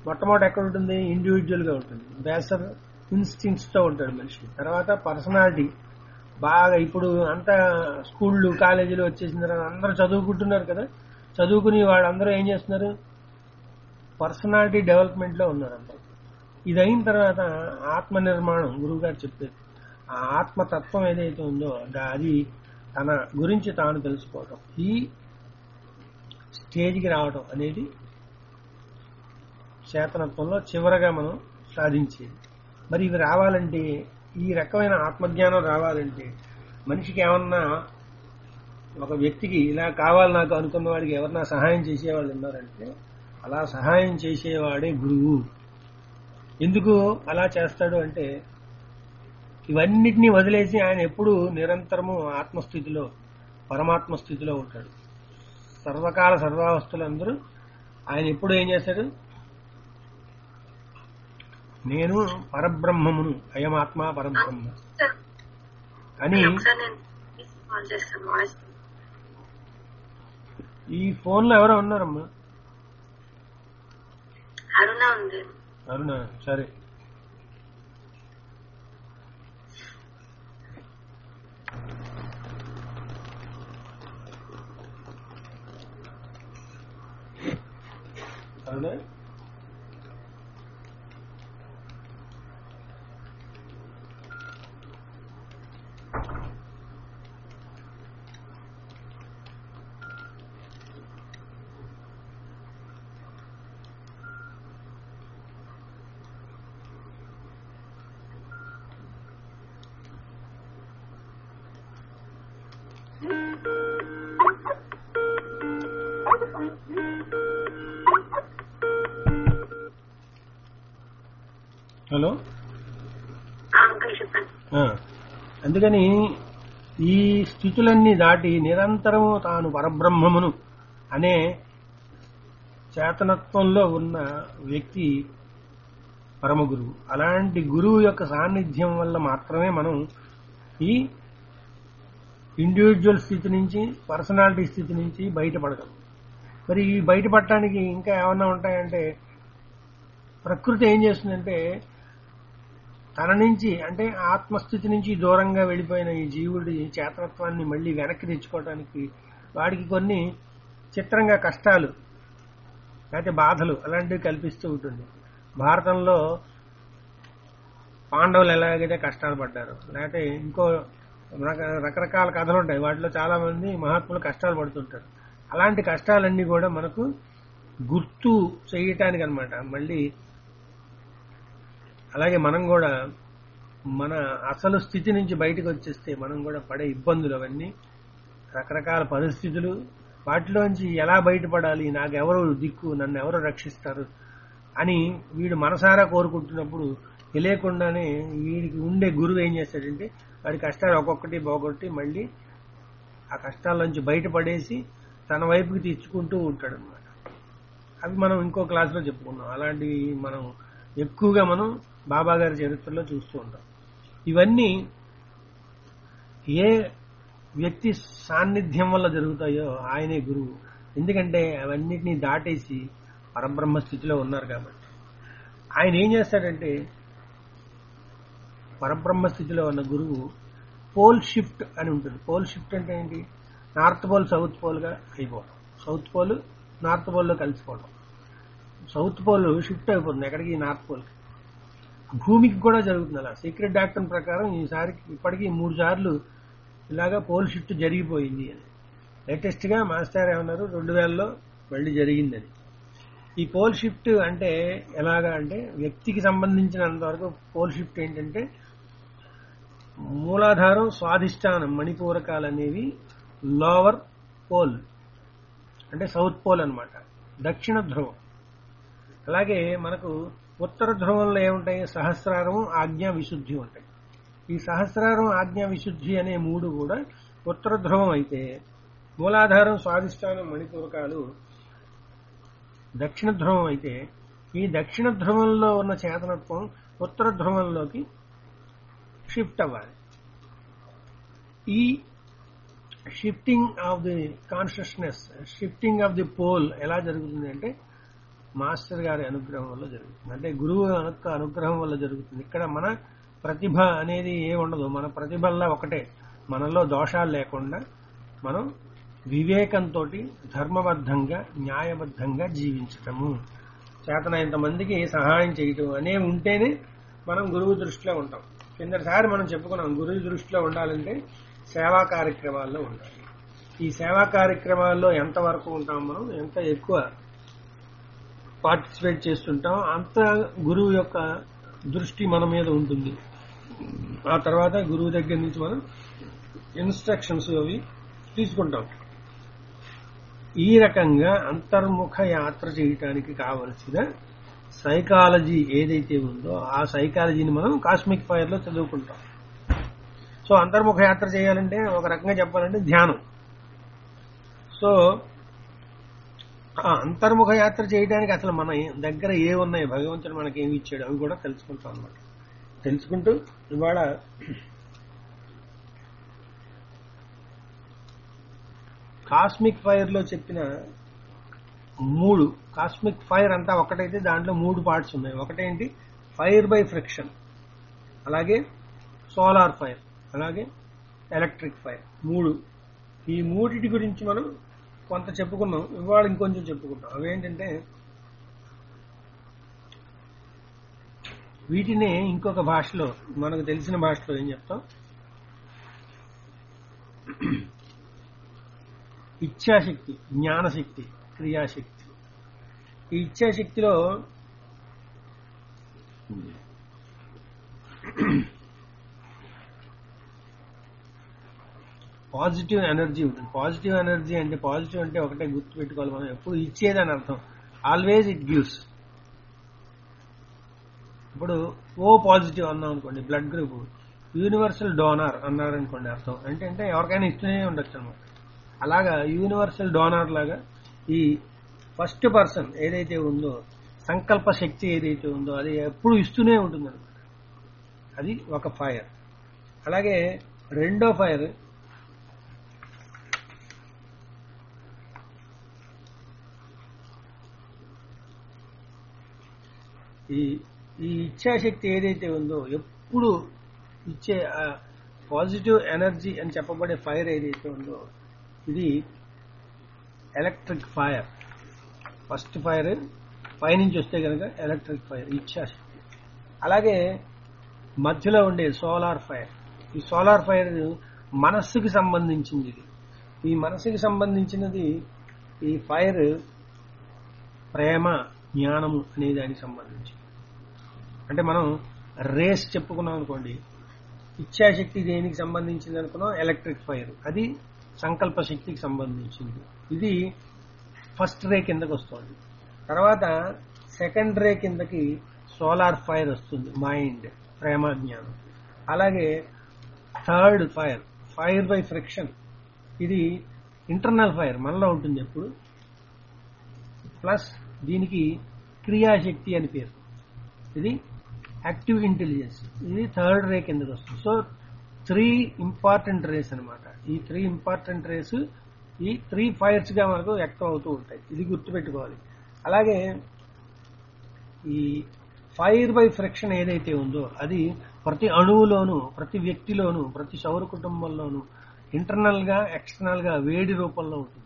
మొట్టమొదటి ఎక్కడ ఉంటుంది ఇండివిజువల్ గా ఉంటుంది బేసర్ ఇన్స్టింక్ట్స్ తో ఉంటాడు మనిషి తర్వాత పర్సనాలిటీ బాగా ఇప్పుడు అంతా స్కూళ్ళు కాలేజీలు వచ్చేసిన తర్వాత అందరూ చదువుకుంటున్నారు కదా చదువుకుని వాళ్ళందరూ ఏం చేస్తున్నారు పర్సనాలిటీ డెవలప్మెంట్ లో ఉన్నారు అందరూ ఇది అయిన తర్వాత ఆత్మ నిర్మాణం గురువు గారు చెప్పేది ఆ ఆత్మతత్వం ఏదైతే ఉందో దా- అది తన గురించి తాను తెలుసుకోవటం ఈ స్టేజ్కి రావటం అనేది చేతనత్వంలో చివరగా మనం సాధించేది మరి ఇవి రావాలంటే ఈ రకమైన ఆత్మజ్ఞానం రావాలంటే మనిషికి ఏమన్నా ఒక వ్యక్తికి ఇలా కావాలి నాకు అనుకున్న వాడికి ఎవరన్నా సహాయం చేసేవాళ్ళు ఉన్నారంటే అలా సహాయం చేసేవాడే గురువు ఎందుకు అలా చేస్తాడు అంటే ఇవన్నిటినీ వదిలేసి ఆయన ఎప్పుడు నిరంతరము ఆత్మస్థితిలో పరమాత్మ స్థితిలో ఉంటాడు సర్వకాల సర్వావస్థలందరూ ఆయన ఎప్పుడు ఏం చేశాడు నేను పరబ్రహ్మమును అయమాత్మ పరబ్రహ్మ అని
ఒకసారి నేను కాల్ చేస్తాను వాయిస్
ఈ ఫోన్ లో ఎవరో ఉన్నారమ్మా
అరుణ ఉంది
అరుణ సరే అరుణ హలో
ఆ, అంకుల్ చెప్పండి
ఆ, అందుకని ఈ స్థితులన్నీ దాటి నిరంతరము తాను పరబ్రహ్మమును అనే చేతనత్వంలో ఉన్న వ్యక్తి పరమ గురువు అలాంటి గురువు యొక్క సాన్నిధ్యం వల్ల మాత్రమే మనం ఈ ఇండివిజువల్ స్థితి నుంచి పర్సనాలిటీ స్థితి నుంచి బయటపడగలం మరి ఈ బయటపడటానికి ఇంకా ఏమన్నా ఉంటాయంటే ప్రకృతి ఏం చేస్తుందంటే తన నుంచి అంటే ఆత్మస్థితి నుంచి దూరంగా వెళ్ళిపోయిన ఈ జీవుడి చేతనత్వాన్ని మళ్ళీ వెనక్కి తెచ్చుకోవడానికి వాడికి కొన్ని చిత్రంగా కష్టాలు లేకపోతే బాధలు అలాంటివి కల్పిస్తూ ఉంటుంది భారతంలో పాండవులు ఎలాగైతే కష్టాలు పడ్డారు లేకపోతే ఇంకో రక- రకరకాల కథలు ఉంటాయి వాటిలో చాలా మంది మహాత్ములు కష్టాలు పడుతుంటారు అలాంటి కష్టాలన్నీ కూడా మనకు గుర్తు చేయటానికి అన్నమాట మళ్ళీ అలాగే మనం కూడా మన అసలు స్థితి నుంచి బయటకు వచ్చేస్తే మనం కూడా పడే ఇబ్బందులు అవన్నీ రకరకాల పరిస్థితులు వాటిలోంచి ఎలా బయటపడాలి నాకెవరు దిక్కు నన్ను ఎవరు రక్షిస్తారు అని వీడు మనసారా కోరుకుంటున్నప్పుడు తెలియకుండానే వీడికి ఉండే గురువు ఏం చేస్తాడంటే వాడి కష్టాలు ఒక్కొక్కటి పోగొట్టి మళ్ళీ ఆ కష్టాల నుంచి బయటపడేసి తన వైపుకి తెచ్చుకుంటూ ఉంటాడు అనమాట అవి మనం ఇంకో క్లాస్లో చెప్పుకున్నాం అలాంటివి మనం ఎక్కువగా మనం బాబా గారి చరిత్రలో చూస్తూ ఉంటాం ఇవన్నీ ఏ వ్యక్తి సాన్నిధ్యం వల్ల జరుగుతాయో ఆయనే గురువు ఎందుకంటే అవన్నిటినీ దాటేసి పరబ్రహ్మ స్థితిలో ఉన్నారు కాబట్టి ఆయన ఏం చేస్తాడంటే పరబ్రహ్మ స్థితిలో ఉన్న గురువు పోల్ షిఫ్ట్ అని ఉంటుంది పోల్ షిఫ్ట్ అంటే ఏంటి నార్త్ పోల్ సౌత్ పోల్గా అయిపోవడం సౌత్ పోల్ నార్త్ పోల్లో కలిసిపోవడం సౌత్ పోల్ షిఫ్ట్ అయిపోతుంది ఎక్కడికి నార్త్ పోల్కి భూమికి కూడా జరుగుతుంది అలా సీక్రెట్ డాక్టర్ ప్రకారం ఈసారి ఇప్పటికీ మూడు సార్లు ఇలాగా పోల్ షిఫ్ట్ జరిగిపోయింది అని లేటెస్ట్ గా మాస్టర్ ఏమన్నారు రెండు వేలలో మళ్ళీ జరిగిందని ఈ పోల్ షిఫ్ట్ అంటే ఎలాగా అంటే వ్యక్తికి సంబంధించినంత వరకు పోల్ షిఫ్ట్ ఏంటంటే మూలాధారం స్వాధిష్టానం మణిపూరకాలు అనేవి లోవర్ పోల్ అంటే సౌత్ పోల్ అన్నమాట దక్షిణ ధ్రువం అలాగే మనకు ఉత్తర ధ్రువంలో ఏముంటాయి సహస్రారము ఆజ్ఞా విశుద్ధి ఉంటాయి ఈ సహస్రారం ఆజ్ఞా విశుద్ధి అనే మూడు కూడా ఉత్తర ధ్రువం అయితే మూలాధారం స్వాధిష్టానం మణిపూరకాలు దక్షిణ ధ్రువం అయితే ఈ దక్షిణ ధ్రువంలో ఉన్న చేతనత్వం ఉత్తర ధ్రువంలోకి షిఫ్ట్ అవ్వాలి ఈ shifting of the consciousness shifting of the pole ఎలా జరుగుతుంది అంటే మాస్టర్ గారి అనుగ్రహం వల్ల జరుగుతుంది అంటే గురువు యొక్క అనుగ్రహం వల్ల జరుగుతుంది ఇక్కడ మన ప్రతిభ అనేది ఏ ఉండదు మన ప్రతిభల్లా ఒకటే మనలో దోషాలు లేకుండా మనం వివేకంతో ధర్మబద్ధంగా న్యాయబద్ధంగా జీవించటము చేతనైనంత మందికి సహాయం చేయటం అనే ఉంటేనే మనం గురువు దృష్టిలో ఉంటాం కిందటిసారి మనం చెప్పుకున్నాం గురువు దృష్టిలో ఉండాలంటే సేవా కార్యక్రమాల్లో ఉండాలి ఈ సేవా కార్యక్రమాల్లో ఎంత వరకు ఉంటాం మనం ఎంత ఎక్కువ పార్టిసిపేట్ చేస్తుంటాం అంత గురువు యొక్క దృష్టి మన మీద ఉంటుంది ఆ తర్వాత గురువు దగ్గర నుంచి మనం ఇన్స్ట్రక్షన్స్ అవి తీసుకుంటాం ఈ రకంగా అంతర్ముఖ యాత్ర చేయటానికి కావలసిన సైకాలజీ ఏదైతే ఉందో ఆ సైకాలజీని మనం కాస్మిక్ ఫైర్ లో చదువుకుంటాం సో అంతర్ముఖ యాత్ర చేయాలంటే ఒక రకంగా చెప్పాలంటే ధ్యానం సో ఆ అంతర్ముఖ యాత్ర చేయడానికి అసలు మన దగ్గర ఏ ఉన్నాయి భగవంతుడు మనకి ఏమి ఇచ్చాడు అవి కూడా తెలుసుకుంటాం అన్నమాట తెలుసుకుంటూ ఇవాళ కాస్మిక్ ఫైర్ లో చెప్పిన మూడు కాస్మిక్ ఫైర్ అంతా ఒకటైతే దాంట్లో మూడు పార్ట్స్ ఉన్నాయి ఒకటేంటి ఫైర్ బై ఫ్రిక్షన్ అలాగే సోలార్ ఫైర్ అలాగే ఎలక్ట్రిక్ ఫైర్ మూడు ఈ మూడిటి గురించి మనం కొంత చెప్పుకున్నాం ఇవాళ ఇంకొంచెం చెప్పుకుంటాం అవేంటంటే వీటినే ఇంకొక భాషలో మనకు తెలిసిన భాషలో ఏం చెప్తాం ఇచ్ఛాశక్తి జ్ఞానశక్తి క్రియాశక్తి ఈ ఇచ్ఛాశక్తిలో పాజిటివ్ ఎనర్జీ ఉంటుంది పాజిటివ్ ఎనర్జీ అంటే పాజిటివ్ అంటే ఒకటే గుర్తు పెట్టుకోవాలి మనం ఎప్పుడు ఇచ్చేదని అర్థం ఆల్వేజ్ ఇట్ గివ్స్ ఇప్పుడు ఓ పాజిటివ్ అన్నాం అనుకోండి బ్లడ్ గ్రూప్ యూనివర్సల్ డోనార్ అన్నారనుకోండి అర్థం అంటే అంటే ఎవరికైనా ఇస్తూనే ఉండొచ్చు అనమాట అలాగా యూనివర్సల్ డోనార్ లాగా ఈ ఫస్ట్ పర్సన్ ఏదైతే ఉందో సంకల్ప శక్తి ఏదైతే ఉందో అది ఎప్పుడు ఇస్తూనే ఉంటుంది అది ఒక ఫైర్ అలాగే రెండో ఫైర్ ఈ ఈ ఇచ్ఛాశక్తి ఏదైతే ఉందో ఎప్పుడు ఇచ్చే పాజిటివ్ ఎనర్జీ అని చెప్పబడే ఫైర్ ఏదైతే ఉందో ఇది ఎలక్ట్రిక్ ఫైర్ ఫస్ట్ ఫైర్ పైనుంచి వస్తే కనుక ఎలక్ట్రిక్ ఫైర్ ఇచ్ఛాశక్తి అలాగే మధ్యలో ఉండే సోలార్ ఫైర్ ఈ సోలార్ ఫైర్ మనస్సుకి సంబంధించింది ఇది ఈ మనస్సుకి సంబంధించినది ఈ ఫైర్ ప్రేమ జ్ఞానము అనే దానికి సంబంధించి అంటే మనం రేస్ చెప్పుకున్నాం అనుకోండి ఇచ్ఛాశక్తి దేనికి సంబంధించింది అనుకున్నాం ఎలక్ట్రిక్ ఫైర్ అది సంకల్ప శక్తికి సంబంధించింది ఇది ఫస్ట్ రే కిందకి వస్తుంది తర్వాత సెకండ్ రే కిందకి సోలార్ ఫైర్ వస్తుంది మైండ్ ప్రేమ జ్ఞానం అలాగే third fire fire by friction ఇది ఇంటర్నల్ ఫైర్ మనలో ఉంటుంది ఎప్పుడు ప్లస్ దీనికి క్రియాశక్తి అని పేరు ఇది యాక్టివ్ ఇంటెలిజెన్స్ ఇది థర్డ్ రే కిందకి వస్తుంది సో త్రీ ఇంపార్టెంట్ రేస్ అనమాట ఈ త్రీ ఇంపార్టెంట్ రేస్ ఈ త్రీ ఫైర్స్ గా మనకు యాక్టివ్ అవుతూ ఉంటాయి ఇది గుర్తుపెట్టుకోవాలి అలాగే ఈ ఫైర్ బై ఫ్రిక్షన్ ఏదైతే ఉందో అది ప్రతి అణువులోనూ ప్రతి వ్యక్తిలోనూ ప్రతి సౌర కుటుంబంలోనూ ఇంటర్నల్ గా ఎక్స్టర్నల్ గా వేడి రూపంలో ఉంటుంది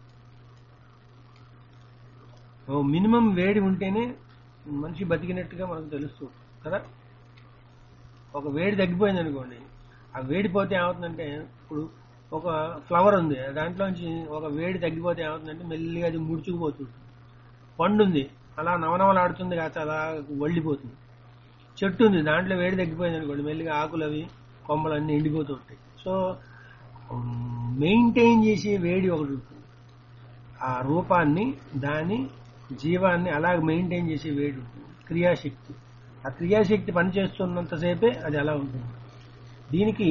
మినిమం వేడి ఉంటేనే మనిషి బతికినట్టుగా మనకు తెలుస్తుంది కదా ఒక వేడి తగ్గిపోయింది అనుకోండి ఆ వేడి పోతే ఏమవుతుందంటే ఇప్పుడు ఒక ఫ్లవర్ ఉంది దాంట్లోంచి ఒక వేడి తగ్గిపోతే ఏమవుతుందంటే మెల్లిగా అది ముడుచుకుపోతుంది పండు ఉంది అలా నవనవలాడుతుంది కాస్త అలా వళ్ళిపోతుంది చెట్టు ఉంది దాంట్లో వేడి తగ్గిపోయింది అనుకోండి మెల్లిగా ఆకులు అవి కొమ్మలు అన్ని ఎండిపోతూ ఉంటాయి సో మెయింటైన్ చేసే వేడి ఒకటి ఉంటుంది ఆ రూపాన్ని దాని జీవాన్ని అలాగ మెయింటైన్ చేసే వేడి ఉంటుంది క్రియాశక్తి ఆ క్రియాశక్తి పనిచేస్తున్నంతసేపే అది అలా ఉంటుంది దీనికి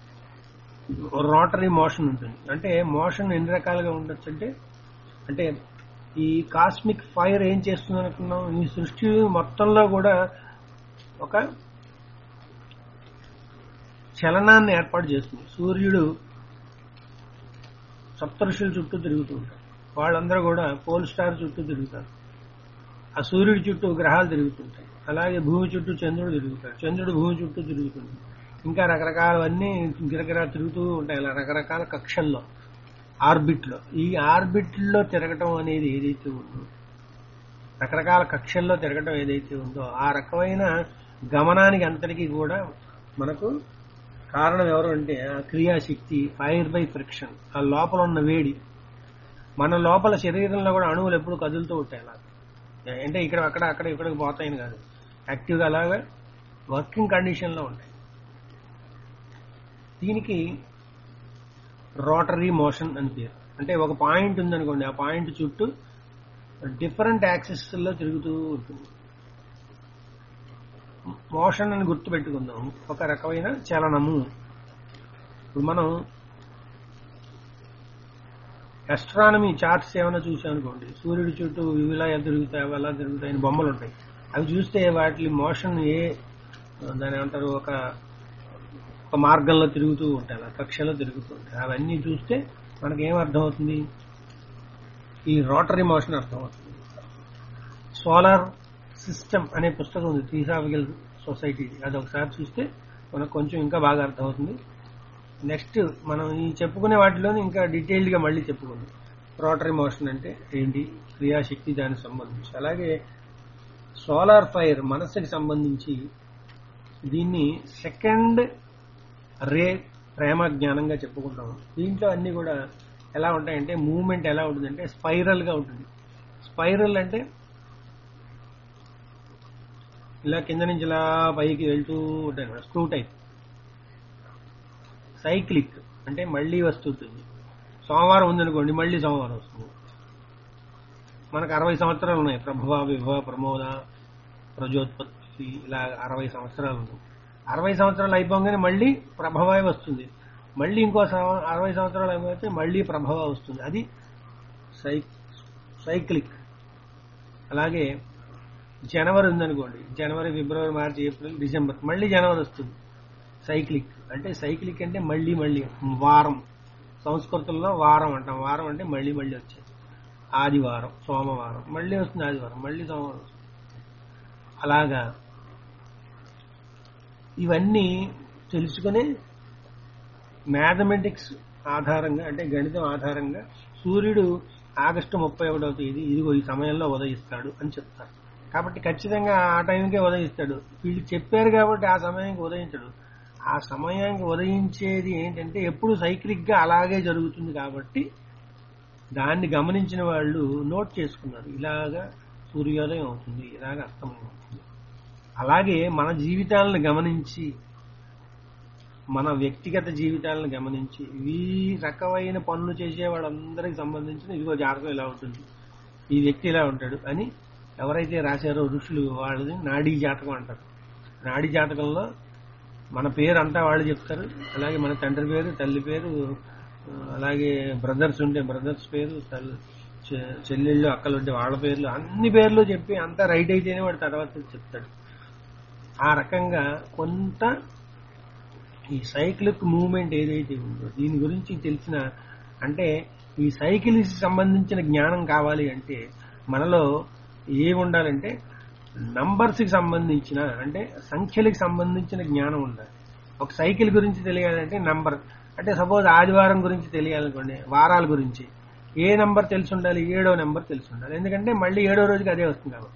రోటరీ మోషన్ ఉంటుంది అంటే మోషన్ ఎన్ని రకాలుగా ఉండొచ్చు అంటే అంటే ఈ కాస్మిక్ ఫైర్ ఏం చేస్తుంది అనుకున్నాం ఈ సృష్టి మొత్తంలో కూడా ఒక చలనాన్ని ఏర్పాటు చేస్తుంది సూర్యుడు సప్తఋషుల చుట్టూ తిరుగుతూ ఉంటారు వాళ్ళందరూ కూడా పోల్ స్టార్ చుట్టూ తిరుగుతారు ఆ సూర్యుడి చుట్టూ గ్రహాలు తిరుగుతుంటాయి అలాగే భూమి చుట్టూ చంద్రుడు తిరుగుతాడు చంద్రుడు భూమి చుట్టూ తిరుగుతుంది ఇంకా రకరకాలవన్నీ గిరగిరా తిరుగుతూ ఉంటాయి అలా రకరకాల కక్షల్లో ఆర్బిట్లో ఈ ఆర్బిట్లో తిరగటం అనేది ఏదైతే ఉందో రకరకాల కక్షల్లో తిరగటం ఏదైతే ఉందో ఆ రకమైన గమనానికి అంతటికీ కూడా మనకు కారణం ఎవరు అంటే ఆ క్రియాశక్తి ఫైర్ బై ఫ్రిక్షన్ ఆ లోపల ఉన్న వేడి మన లోపల శరీరంలో కూడా అణువులు ఎప్పుడు కదులుతూ ఉంటాయి అలా అంటే ఇక్కడ అక్కడ అక్కడ ఇక్కడికి పోతాయని కాదు యాక్టివ్గా అలాగా వర్కింగ్ కండిషన్లో ఉంటాయి దీనికి రోటరీ మోషన్ అని పేరు అంటే ఒక పాయింట్ ఉందనుకోండి ఆ పాయింట్ చుట్టూ డిఫరెంట్ యాక్సెస్లో తిరుగుతూ ఉంటుంది మోషన్ అని గుర్తు పెట్టుకుందాం ఒక రకమైన చలనము ఇప్పుడు మనం ఎస్ట్రానమీ చార్ట్స్ ఏమైనా చూసాం అనుకోండి సూర్యుడి చుట్టూ ఇవి ఇలా తిరుగుతాయి అవి అలా తిరుగుతాయి అని బొమ్మలు ఉంటాయి అవి చూస్తే వాటి మోషన్ ఏ దాని ఏమంటారు ఒక ఒక మార్గంలో తిరుగుతూ ఉంటాయి అలా కక్షలో తిరుగుతూ ఉంటాయి అవన్నీ చూస్తే మనకి ఏం అర్థం అవుతుంది ఈ రోటరీ మోషన్ అర్థం అవుతుంది సోలార్ సిస్టమ్ అనే పుస్తకం ఉంది థియోసాఫికల్ సొసైటీ అది ఒకసారి చూస్తే మనకు కొంచెం ఇంకా బాగా అర్థమవుతుంది నెక్స్ట్ మనం ఈ చెప్పుకునే వాటిలోనే ఇంకా డీటెయిల్డ్ గా మళ్ళీ చెప్పుకుందాం రోటరీ మోషన్ అంటే ఏంటి క్రియాశక్తి దానికి సంబంధించి అలాగే సోలార్ ఫైర్ మనస్సుకి సంబంధించి దీన్ని సెకండ్ రే ప్రేమ జ్ఞానంగా చెప్పుకుంటాం దీంట్లో అన్ని కూడా ఎలా ఉంటాయంటే మూవ్మెంట్ ఎలా ఉంటుందంటే స్పైరల్ గా ఉంటుంది స్పైరల్ అంటే ఇలా కింద నుంచి ఇలా పైకి వెళ్తూ ఉంటాయి స్క్రూ టైప్ సైక్లిక్ అంటే మళ్ళీ వస్తుంటుంది సోమవారం ఉందనుకోండి మళ్ళీ సోమవారం వస్తుంది మనకు అరవై సంవత్సరాలు ఉన్నాయి ప్రభవ విభవ ప్రమోద ప్రజోత్పత్తి ఇలా అరవై సంవత్సరాలు ఉన్నాయి అరవై సంవత్సరాలు అయిపోగానే మళ్ళీ ప్రభవ వస్తుంది మళ్ళీ ఇంకో సంవ- అరవై సంవత్సరాలు అయిపోతే మళ్ళీ ప్రభవ వస్తుంది అది సై సైక్లిక్ అలాగే జనవరి ఉందనుకోండి జనవరి ఫిబ్రవరి మార్చి ఏప్రిల్ డిసెంబర్ మళ్ళీ జనవరి వస్తుంది సైక్లిక్ అంటే సైక్లిక్ అంటే మళ్ళీ మళ్ళీ వారం సంస్కృతంలో వారం అంటాం వారం అంటే మళ్ళీ మళ్ళీ వచ్చేది ఆదివారం సోమవారం మళ్ళీ వస్తుంది ఆదివారం మళ్ళీ సోమవారం వస్తుంది అలాగా ఇవన్నీ తెలుసుకునే మ్యాథమెటిక్స్ ఆధారంగా అంటే గణితం ఆధారంగా సూర్యుడు ఆగస్టు ముప్పై ఒకటవ తేదీ ఇదిగో ఈ సమయంలో ఉదయిస్తాడు అని చెప్తారు కాబట్టి ఖచ్చితంగా ఆ టైంకే ఉదయిస్తాడు వీళ్ళు చెప్పారు కాబట్టి ఆ సమయానికి ఉదయించడు ఆ సమయానికి ఉదయించేది ఏంటంటే ఎప్పుడు సైక్లిక్ గా అలాగే జరుగుతుంది కాబట్టి దాన్ని గమనించిన వాళ్ళు నోట్ చేసుకున్నారు ఇలాగా సూర్యోదయం అవుతుంది ఇలాగ అస్తమయం అవుతుంది అలాగే మన జీవితాలను గమనించి మన వ్యక్తిగత జీవితాలను గమనించి ఈ రకమైన పనులు చేసే వాళ్ళందరికి సంబంధించిన ఇదిగో జాతకం ఇలా ఉంటుంది ఈ వ్యక్తి ఇలా ఉంటాడు అని ఎవరైతే రాశారో ఋషులు వాళ్ళది నాడీ జాతకం అంటారు నాడీ జాతకంలో మన పేరు అంతా వాళ్ళు చెప్తారు అలాగే మన తండ్రి పేరు తల్లి పేరు ఆ, అలాగే బ్రదర్స్ ఉంటే బ్రదర్స్ పేరు తల్లి చె- చెల్లెళ్ళు అక్కలు ఉంటే వాళ్ళ పేర్లు అన్ని పేర్లు చెప్పి అంతా రైట్ అయితేనే వాడు తర్వాత చెప్తాడు ఆ రకంగా కొంత ఈ సైక్లిక్ మూవ్మెంట్ ఏదైతే ఉందో దీని గురించి తెలిసిన అంటే ఈ సైకిల్ సంబంధించిన జ్ఞానం కావాలి అంటే మనలో ఏమి ఉండాలంటే నంబర్స్ కి సంబంధించిన అంటే సంఖ్యలకు సంబంధించిన జ్ఞానం ఉండాలి ఒక సైకిల్ గురించి తెలియాలంటే నంబర్ అంటే సపోజ్ ఆదివారం గురించి తెలియాలనుకోండి వారాల గురించి ఏ నంబర్ తెలిసి ఉండాలి ఏడో నెంబర్ తెలిసి ఉండాలి ఎందుకంటే మళ్ళీ ఏడో రోజుకి అదే వస్తుంది కాబట్టి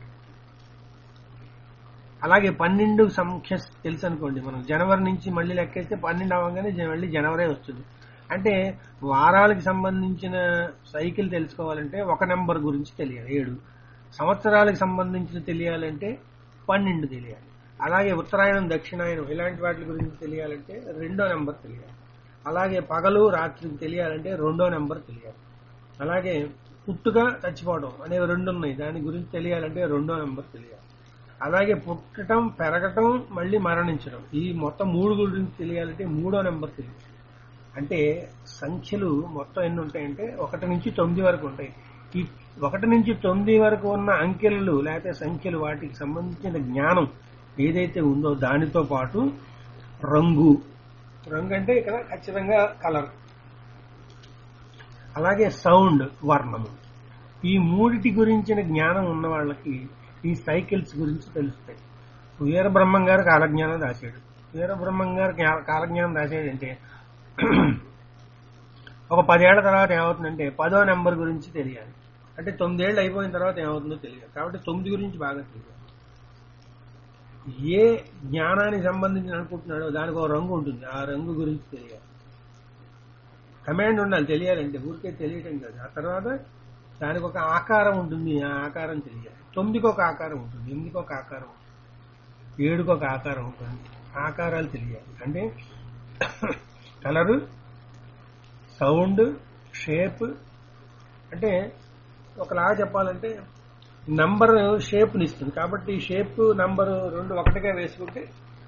అలాగే పన్నెండు సంఖ్య తెలుసు అనుకోండి మనం జనవరి నుంచి మళ్ళీ లెక్కేస్తే పన్నెండు అవ్వగానే జ- మళ్ళీ జనవరే వస్తుంది అంటే వారాలకు సంబంధించిన సైకిల్ తెలుసుకోవాలంటే ఒక నెంబర్ గురించి తెలియాలి ఏడు సంవత్సరాలకు సంబంధించిన తెలియాలంటే పన్నెండు తెలియాలి అలాగే ఉత్తరాయణం దక్షిణాయనం ఇలాంటి వాటి గురించి తెలియాలంటే రెండో నెంబర్ తెలియాలి అలాగే పగలు రాత్రి తెలియాలంటే రెండో నెంబర్ తెలియాలి అలాగే పుట్టుక చచ్చిపోవడం అనేవి రెండు ఉన్నాయి దాని గురించి తెలియాలంటే రెండో నెంబర్ తెలియాలి అలాగే పుట్టడం పెరగటం మళ్ళీ మరణించడం ఈ మొత్తం మూడు గురించి తెలియాలంటే మూడో నెంబర్ తెలియాలి అంటే సంఖ్యలు మొత్తం ఎన్ని ఉంటాయంటే ఒకటి నుంచి తొమ్మిది వరకు ఉంటాయి ఈ ఒకటి నుంచి తొమ్మిది వరకు ఉన్న అంకెలు లేకపోతే సంఖ్యలు వాటికి సంబంధించిన జ్ఞానం ఏదైతే ఉందో దానితో పాటు రంగు రంగు అంటే ఇక్కడ ఖచ్చితంగా కలర్ అలాగే సౌండ్ వర్ణము ఈ మూడిటి గురించిన జ్ఞానం ఉన్న వాళ్ళకి ఈ సైకిల్స్ గురించి తెలుస్తాయి వీరబ్రహ్మం గారు కాలజ్ఞానం రాశాడు వీరబ్రహ్మం గారు జ్ఞా- కాలజ్ఞానం రాశాడంటే ఒక పదేళ్ల తర్వాత ఏమవుతుందంటే పదో నెంబర్ గురించి తెలియాలి అంటే తొమ్మిదేళ్ళు అయిపోయిన తర్వాత ఏమవుతుందో తెలియదు కాబట్టి తొమ్మిది గురించి బాగా తెలియాలి ఏ జ్ఞానానికి సంబంధించి అనుకుంటున్నాడో దానికి ఒక రంగు ఉంటుంది ఆ రంగు గురించి తెలియాలి కమాండ్ ఉండాలి తెలియాలంటే ఊరికే తెలియటం కాదు ఆ తర్వాత దానికి ఒక ఆకారం ఉంటుంది ఆ ఆకారం తెలియాలి తొమ్మిదికి ఒక ఆకారం ఉంటుంది ఎనిమిదికి ఒక ఆకారం ఉంటుంది ఏడుకి ఒక ఆకారం ఉంటుంది ఆకారాలు తెలియాలి అంటే కలరు సౌండ్ షేప్ అంటే ఒకలాగా చెప్పాలంటే నంబర్ షేప్ని ఇస్తుంది కాబట్టి షేప్ నంబర్ రెండు ఒకటిగా వేసుకుంటే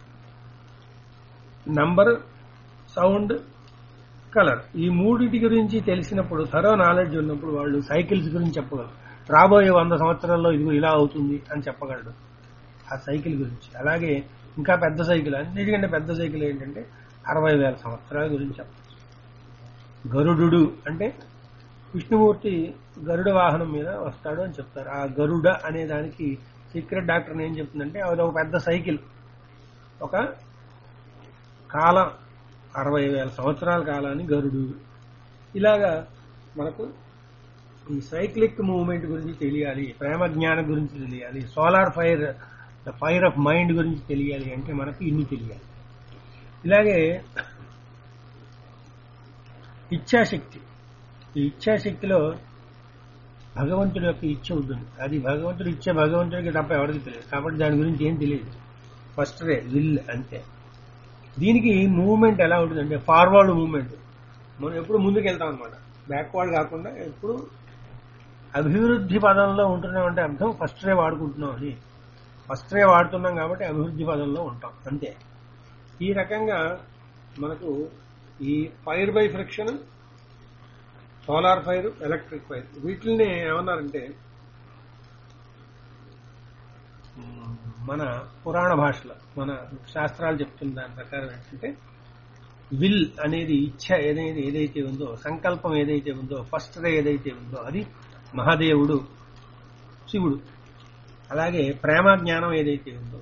నంబర్ సౌండ్ కలర్ ఈ మూడిటి గురించి తెలిసినప్పుడు థరో నాలెడ్జ్ ఉన్నప్పుడు వాళ్ళు సైకిల్స్ గురించి చెప్పగలరు రాబోయే వంద సంవత్సరాల్లో ఇది ఇలా అవుతుంది అని చెప్పగలడు ఆ సైకిల్ గురించి అలాగే ఇంకా పెద్ద సైకిల్ అన్నిటికంటే పెద్ద సైకిల్ ఏంటంటే అరవై వేల సంవత్సరాల గురించి చెప్పచ్చు గరుడు అంటే విష్ణుమూర్తి గరుడ వాహనం మీద వస్తాడు అని చెప్తారు ఆ గరుడ అనే దానికి సీక్రెట్ డాక్టర్ ఏం చెప్తుందంటే అది ఒక పెద్ద సైకిల్ ఒక కాలం అరవై వేల సంవత్సరాల కాలాన్ని గరుడు ఇలాగా మనకు ఈ సైక్లిక్ మూవ్మెంట్ గురించి తెలియాలి ప్రేమ జ్ఞానం గురించి తెలియాలి solar fire the fire of mind గురించి తెలియాలి అంటే మనకు ఇన్ని తెలియాలి ఇలాగే ఇచ్ఛాశక్తి ఈ ఇచ్ఛాశక్తిలో భగవంతుడి యొక్క ఇచ్చ ఉంటుంది అది భగవంతుడి ఇచ్చే భగవంతుడికి తప్ప ఎవరికి తెలియదు కాబట్టి దాని గురించి ఏం తెలియదు ఫస్ట్ రే విల్ అంతే దీనికి మూవ్మెంట్ ఎలా ఉంటుందంటే ఫార్వర్డ్ మూవ్మెంట్ మనం ఎప్పుడు ముందుకు వెళ్తాం అనమాట బ్యాక్వర్డ్ కాకుండా ఎప్పుడు అభివృద్ధి పదంలో ఉంటున్నాం అంటే అర్థం ఫస్ట్ రే వాడుకుంటున్నాం అని ఫస్ట్ రే వాడుతున్నాం కాబట్టి అభివృద్ధి పదంలో ఉంటాం అంతే ఈ రకంగా మనకు ఈ fire by friction solar fire electric fire వీటిని ఏమన్నారంటే మ్, మన పురాణ భాషలో మన శాస్త్రాలు చెప్తున్న దాని ప్రకారం ఏంటంటే విల్ అనేది ఇచ్ఛ ఏదైతే ఏదైతే ఉందో సంకల్పం ఏదైతే ఉందో ఫస్ట్ రే ఏదైతే ఉందో అది మహాదేవుడు శివుడు అలాగే ప్రేమ జ్ఞానం ఏదైతే ఉందో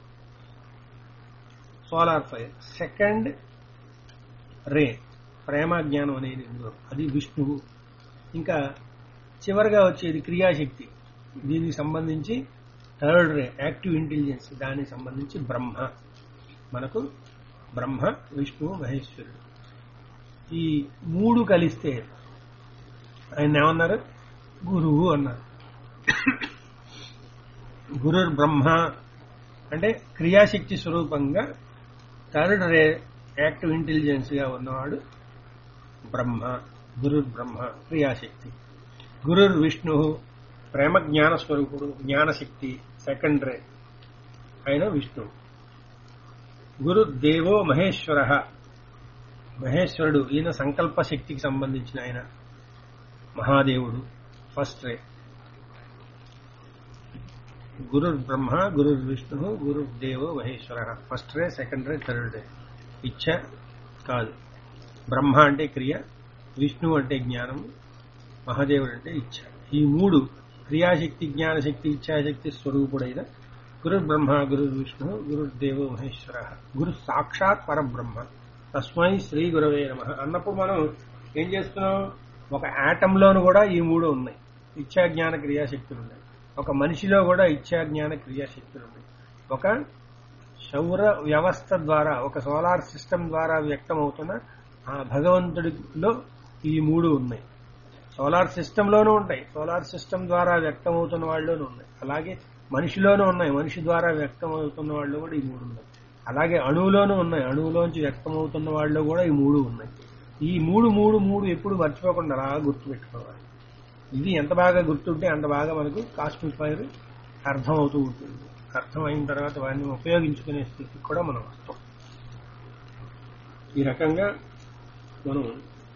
సోలార్ ఫైర్ సెకండ్ రే ప్రేమ జ్ఞానం అనేది ఉందో అది విష్ణువు ఇంకా చివరిగా వచ్చేది క్రియాశక్తి దీనికి సంబంధించి థర్డ్ రే యాక్టివ్ ఇంటెలిజెన్స్ దానికి సంబంధించి బ్రహ్మ మనకు బ్రహ్మ విష్ణువు మహేశ్వరుడు ఈ మూడు కలిస్తే ఆయన ఏమన్నారు గురువు అన్నారు గురు బ్రహ్మ అంటే క్రియాశక్తి స్వరూపంగా థర్డ్ రే యాక్టివ్ ఇంటెలిజెన్స్ గా ఉన్నవాడు బ్రహ్మ గురు బ్రహ్మ క్రియాశక్తి గురుర్ విష్ణు ప్రేమ జ్ఞాన స్వరూపుడు జ్ఞానశక్తి సెకండ్ రే ఆయన విష్ణువు గురు దేవో మహేశ్వర మహేశ్వరుడు ఈయన సంకల్ప శక్తికి సంబంధించిన ఆయన మహాదేవుడు ఫస్ట్ రే గురు బ్రహ్మ గురు విష్ణు గురు దేవో Maheshwara first ray second ray third ray ఇచ్చ కాదు బ్రహ్మ అంటే క్రియ విష్ణు అంటే జ్ఞానం మహాదేవుడు అంటే ఇచ్చ ఈ మూడు క్రియాశక్తి జ్ఞానశక్తి ఇచ్ఛాశక్తి స్వరూపుడైన గురు బ్రహ్మ గురు విష్ణు గురు దేవో మహేశ్వర గురు సాక్షాత్ పరబ్రహ్మ తస్మై శ్రీ గురవే నమ అన్నప్పుడు మనం ఏం చేస్తున్నాం ఒక ఆటంలోను కూడా ఈ మూడు ఉన్నాయి ఇచ్చా జ్ఞాన క్రియాశక్తులు ఉన్నాయి ఒక మనిషిలో కూడా ఇచ్చా జ్ఞాన క్రియాశక్తులు ఉన్నాయి ఒక సౌర వ్యవస్థ ద్వారా ఒక సోలార్ సిస్టమ్ ద్వారా వ్యక్తమవుతున్న ఆ భగవంతుడిలో ఈ మూడు ఉన్నాయి సోలార్ సిస్టంలోనూ ఉంటాయి సోలార్ సిస్టమ్ ద్వారా వ్యక్తమవుతున్న వాళ్ళలోనూ ఉన్నాయి అలాగే మనిషిలోనూ ఉన్నాయి మనిషి ద్వారా వ్యక్తమవుతున్న వాళ్ళు కూడా ఈ మూడు ఉన్నాయి అలాగే అణువులోనూ ఉన్నాయి అణువులోంచి వ్యక్తమవుతున్న వాళ్ళు కూడా ఈ మూడు ఉన్నాయి ఈ మూడు మూడు మూడు ఎప్పుడు మర్చిపోకుండా అలా గుర్తుపెట్టుకోవాలి ఇది ఎంత బాగా గుర్తుంటే అంత బాగా మనకు కాస్మిక్ ఫైర్ అర్థం అవుతూ ఉంటుంది అర్థం అయిన తర్వాత వాటిని ఉపయోగించుకునే స్థితికి కూడా మనం వస్తాం ఈ రకంగా మనం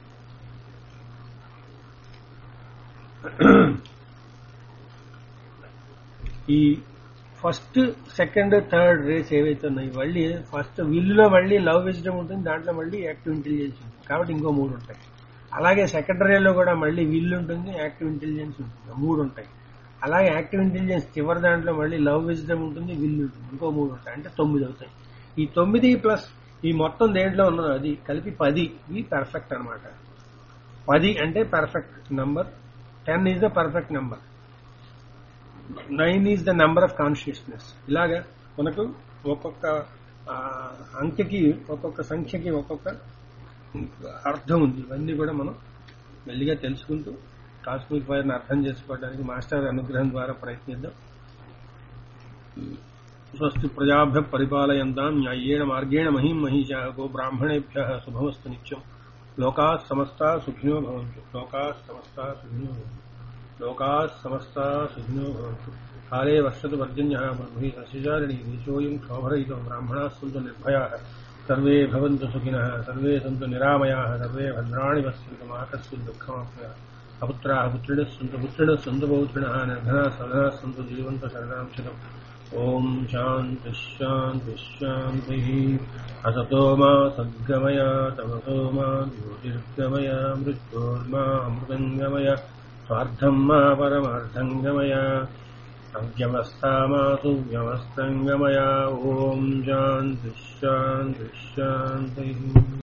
ఈ ఫస్ట్ సెకండ్ థర్డ్ రేస్ ఏవైతే ఉన్నాయి మళ్ళీ ఫస్ట్ విల్లులో మళ్ళీ లవ్ విజడం ఉంటుంది దాంట్లో మళ్ళీ యాక్టివ్ ఇంటెలిజెన్స్ ఉంటుంది కాబట్టి ఇంకో మూడు ఉంటాయి అలాగే సెకండరీలో కూడా మళ్ళీ విల్ ఉంటుంది యాక్టివ్ ఇంటెలిజెన్స్ ఉంటుంది మూడు ఉంటాయి అలాగే యాక్టివ్ ఇంటెలిజెన్స్ చివరి దాంట్లో మళ్ళీ లవ్ విజ్డమ్ ఉంటుంది విల్ ఉంటుంది ఇంకో మూడు ఉంటాయి అంటే తొమ్మిది అవుతాయి ఈ తొమ్మిది ప్లస్ ఈ మొత్తం దేంట్లో ఉన్నదో అది కలిపి పది ఇవి పర్ఫెక్ట్ అన్నమాట పది అంటే perfect number ten is the perfect number nine is the number of consciousness ఇలాగా మనకు ఒక్కొక్క ఆ, అంకెకి ఒక్కొక్క సంఖ్యకి ఒక్కొక్క అర్థం ఉంది ఇవన్నీ కూడా మనం మెల్లిగా తెలుసుకుంటూ కాస్మిక్ ఫైర్ని అర్థం చేసుకోవడానికి మాస్టర్ అనుగ్రహం ద్వారా ప్రయత్నిద్దాం స్వస్తి ప్రజాభ్య పరిపాలయంతాం న్యాయేణ మార్గేణ మహిం మహిషా గో బ్రాహ్మణేభ్య శుభమస్తు నిత్యం లోకా సమస్తా సుఖినో భవంతు లోకా సమస్తా సుఖినో భవంతు లోకా సమస్తా సుఖినో భవంతు కాలే వర్షతు వర్జన్య పృథ్వీ సస్యచారిణి దేశోయం క్షోభరయితో బ్రాహ్మణా సంతు నిర్భయా సర్వే భవంతు సుఖినः సర్వే సంతు నిరామయాः సర్వే భద్రాణి పశ్యంతు మా కస్మిన్ దుఃఖమాప్నుయాत् అపుత్రాः పుత్రిणः सन्तु पुत्रिणः सन्तु पौत्रिणः निर्धनाः सधनाः सन्तु जीवन्तु शरणं चिरम् ॐ शान्तिः शान्तिः शान्तिः असतो मा सद्गमय तमसो मा ज्योतिर्गमय मृत्योर्मा अमृतङ्गमय स्वार्थम् मा परमार्थङ्गमय अव्यवस्था मातु व्यवस्थङ्गमय ॐ शान्तिः शान्तिः शान्तिः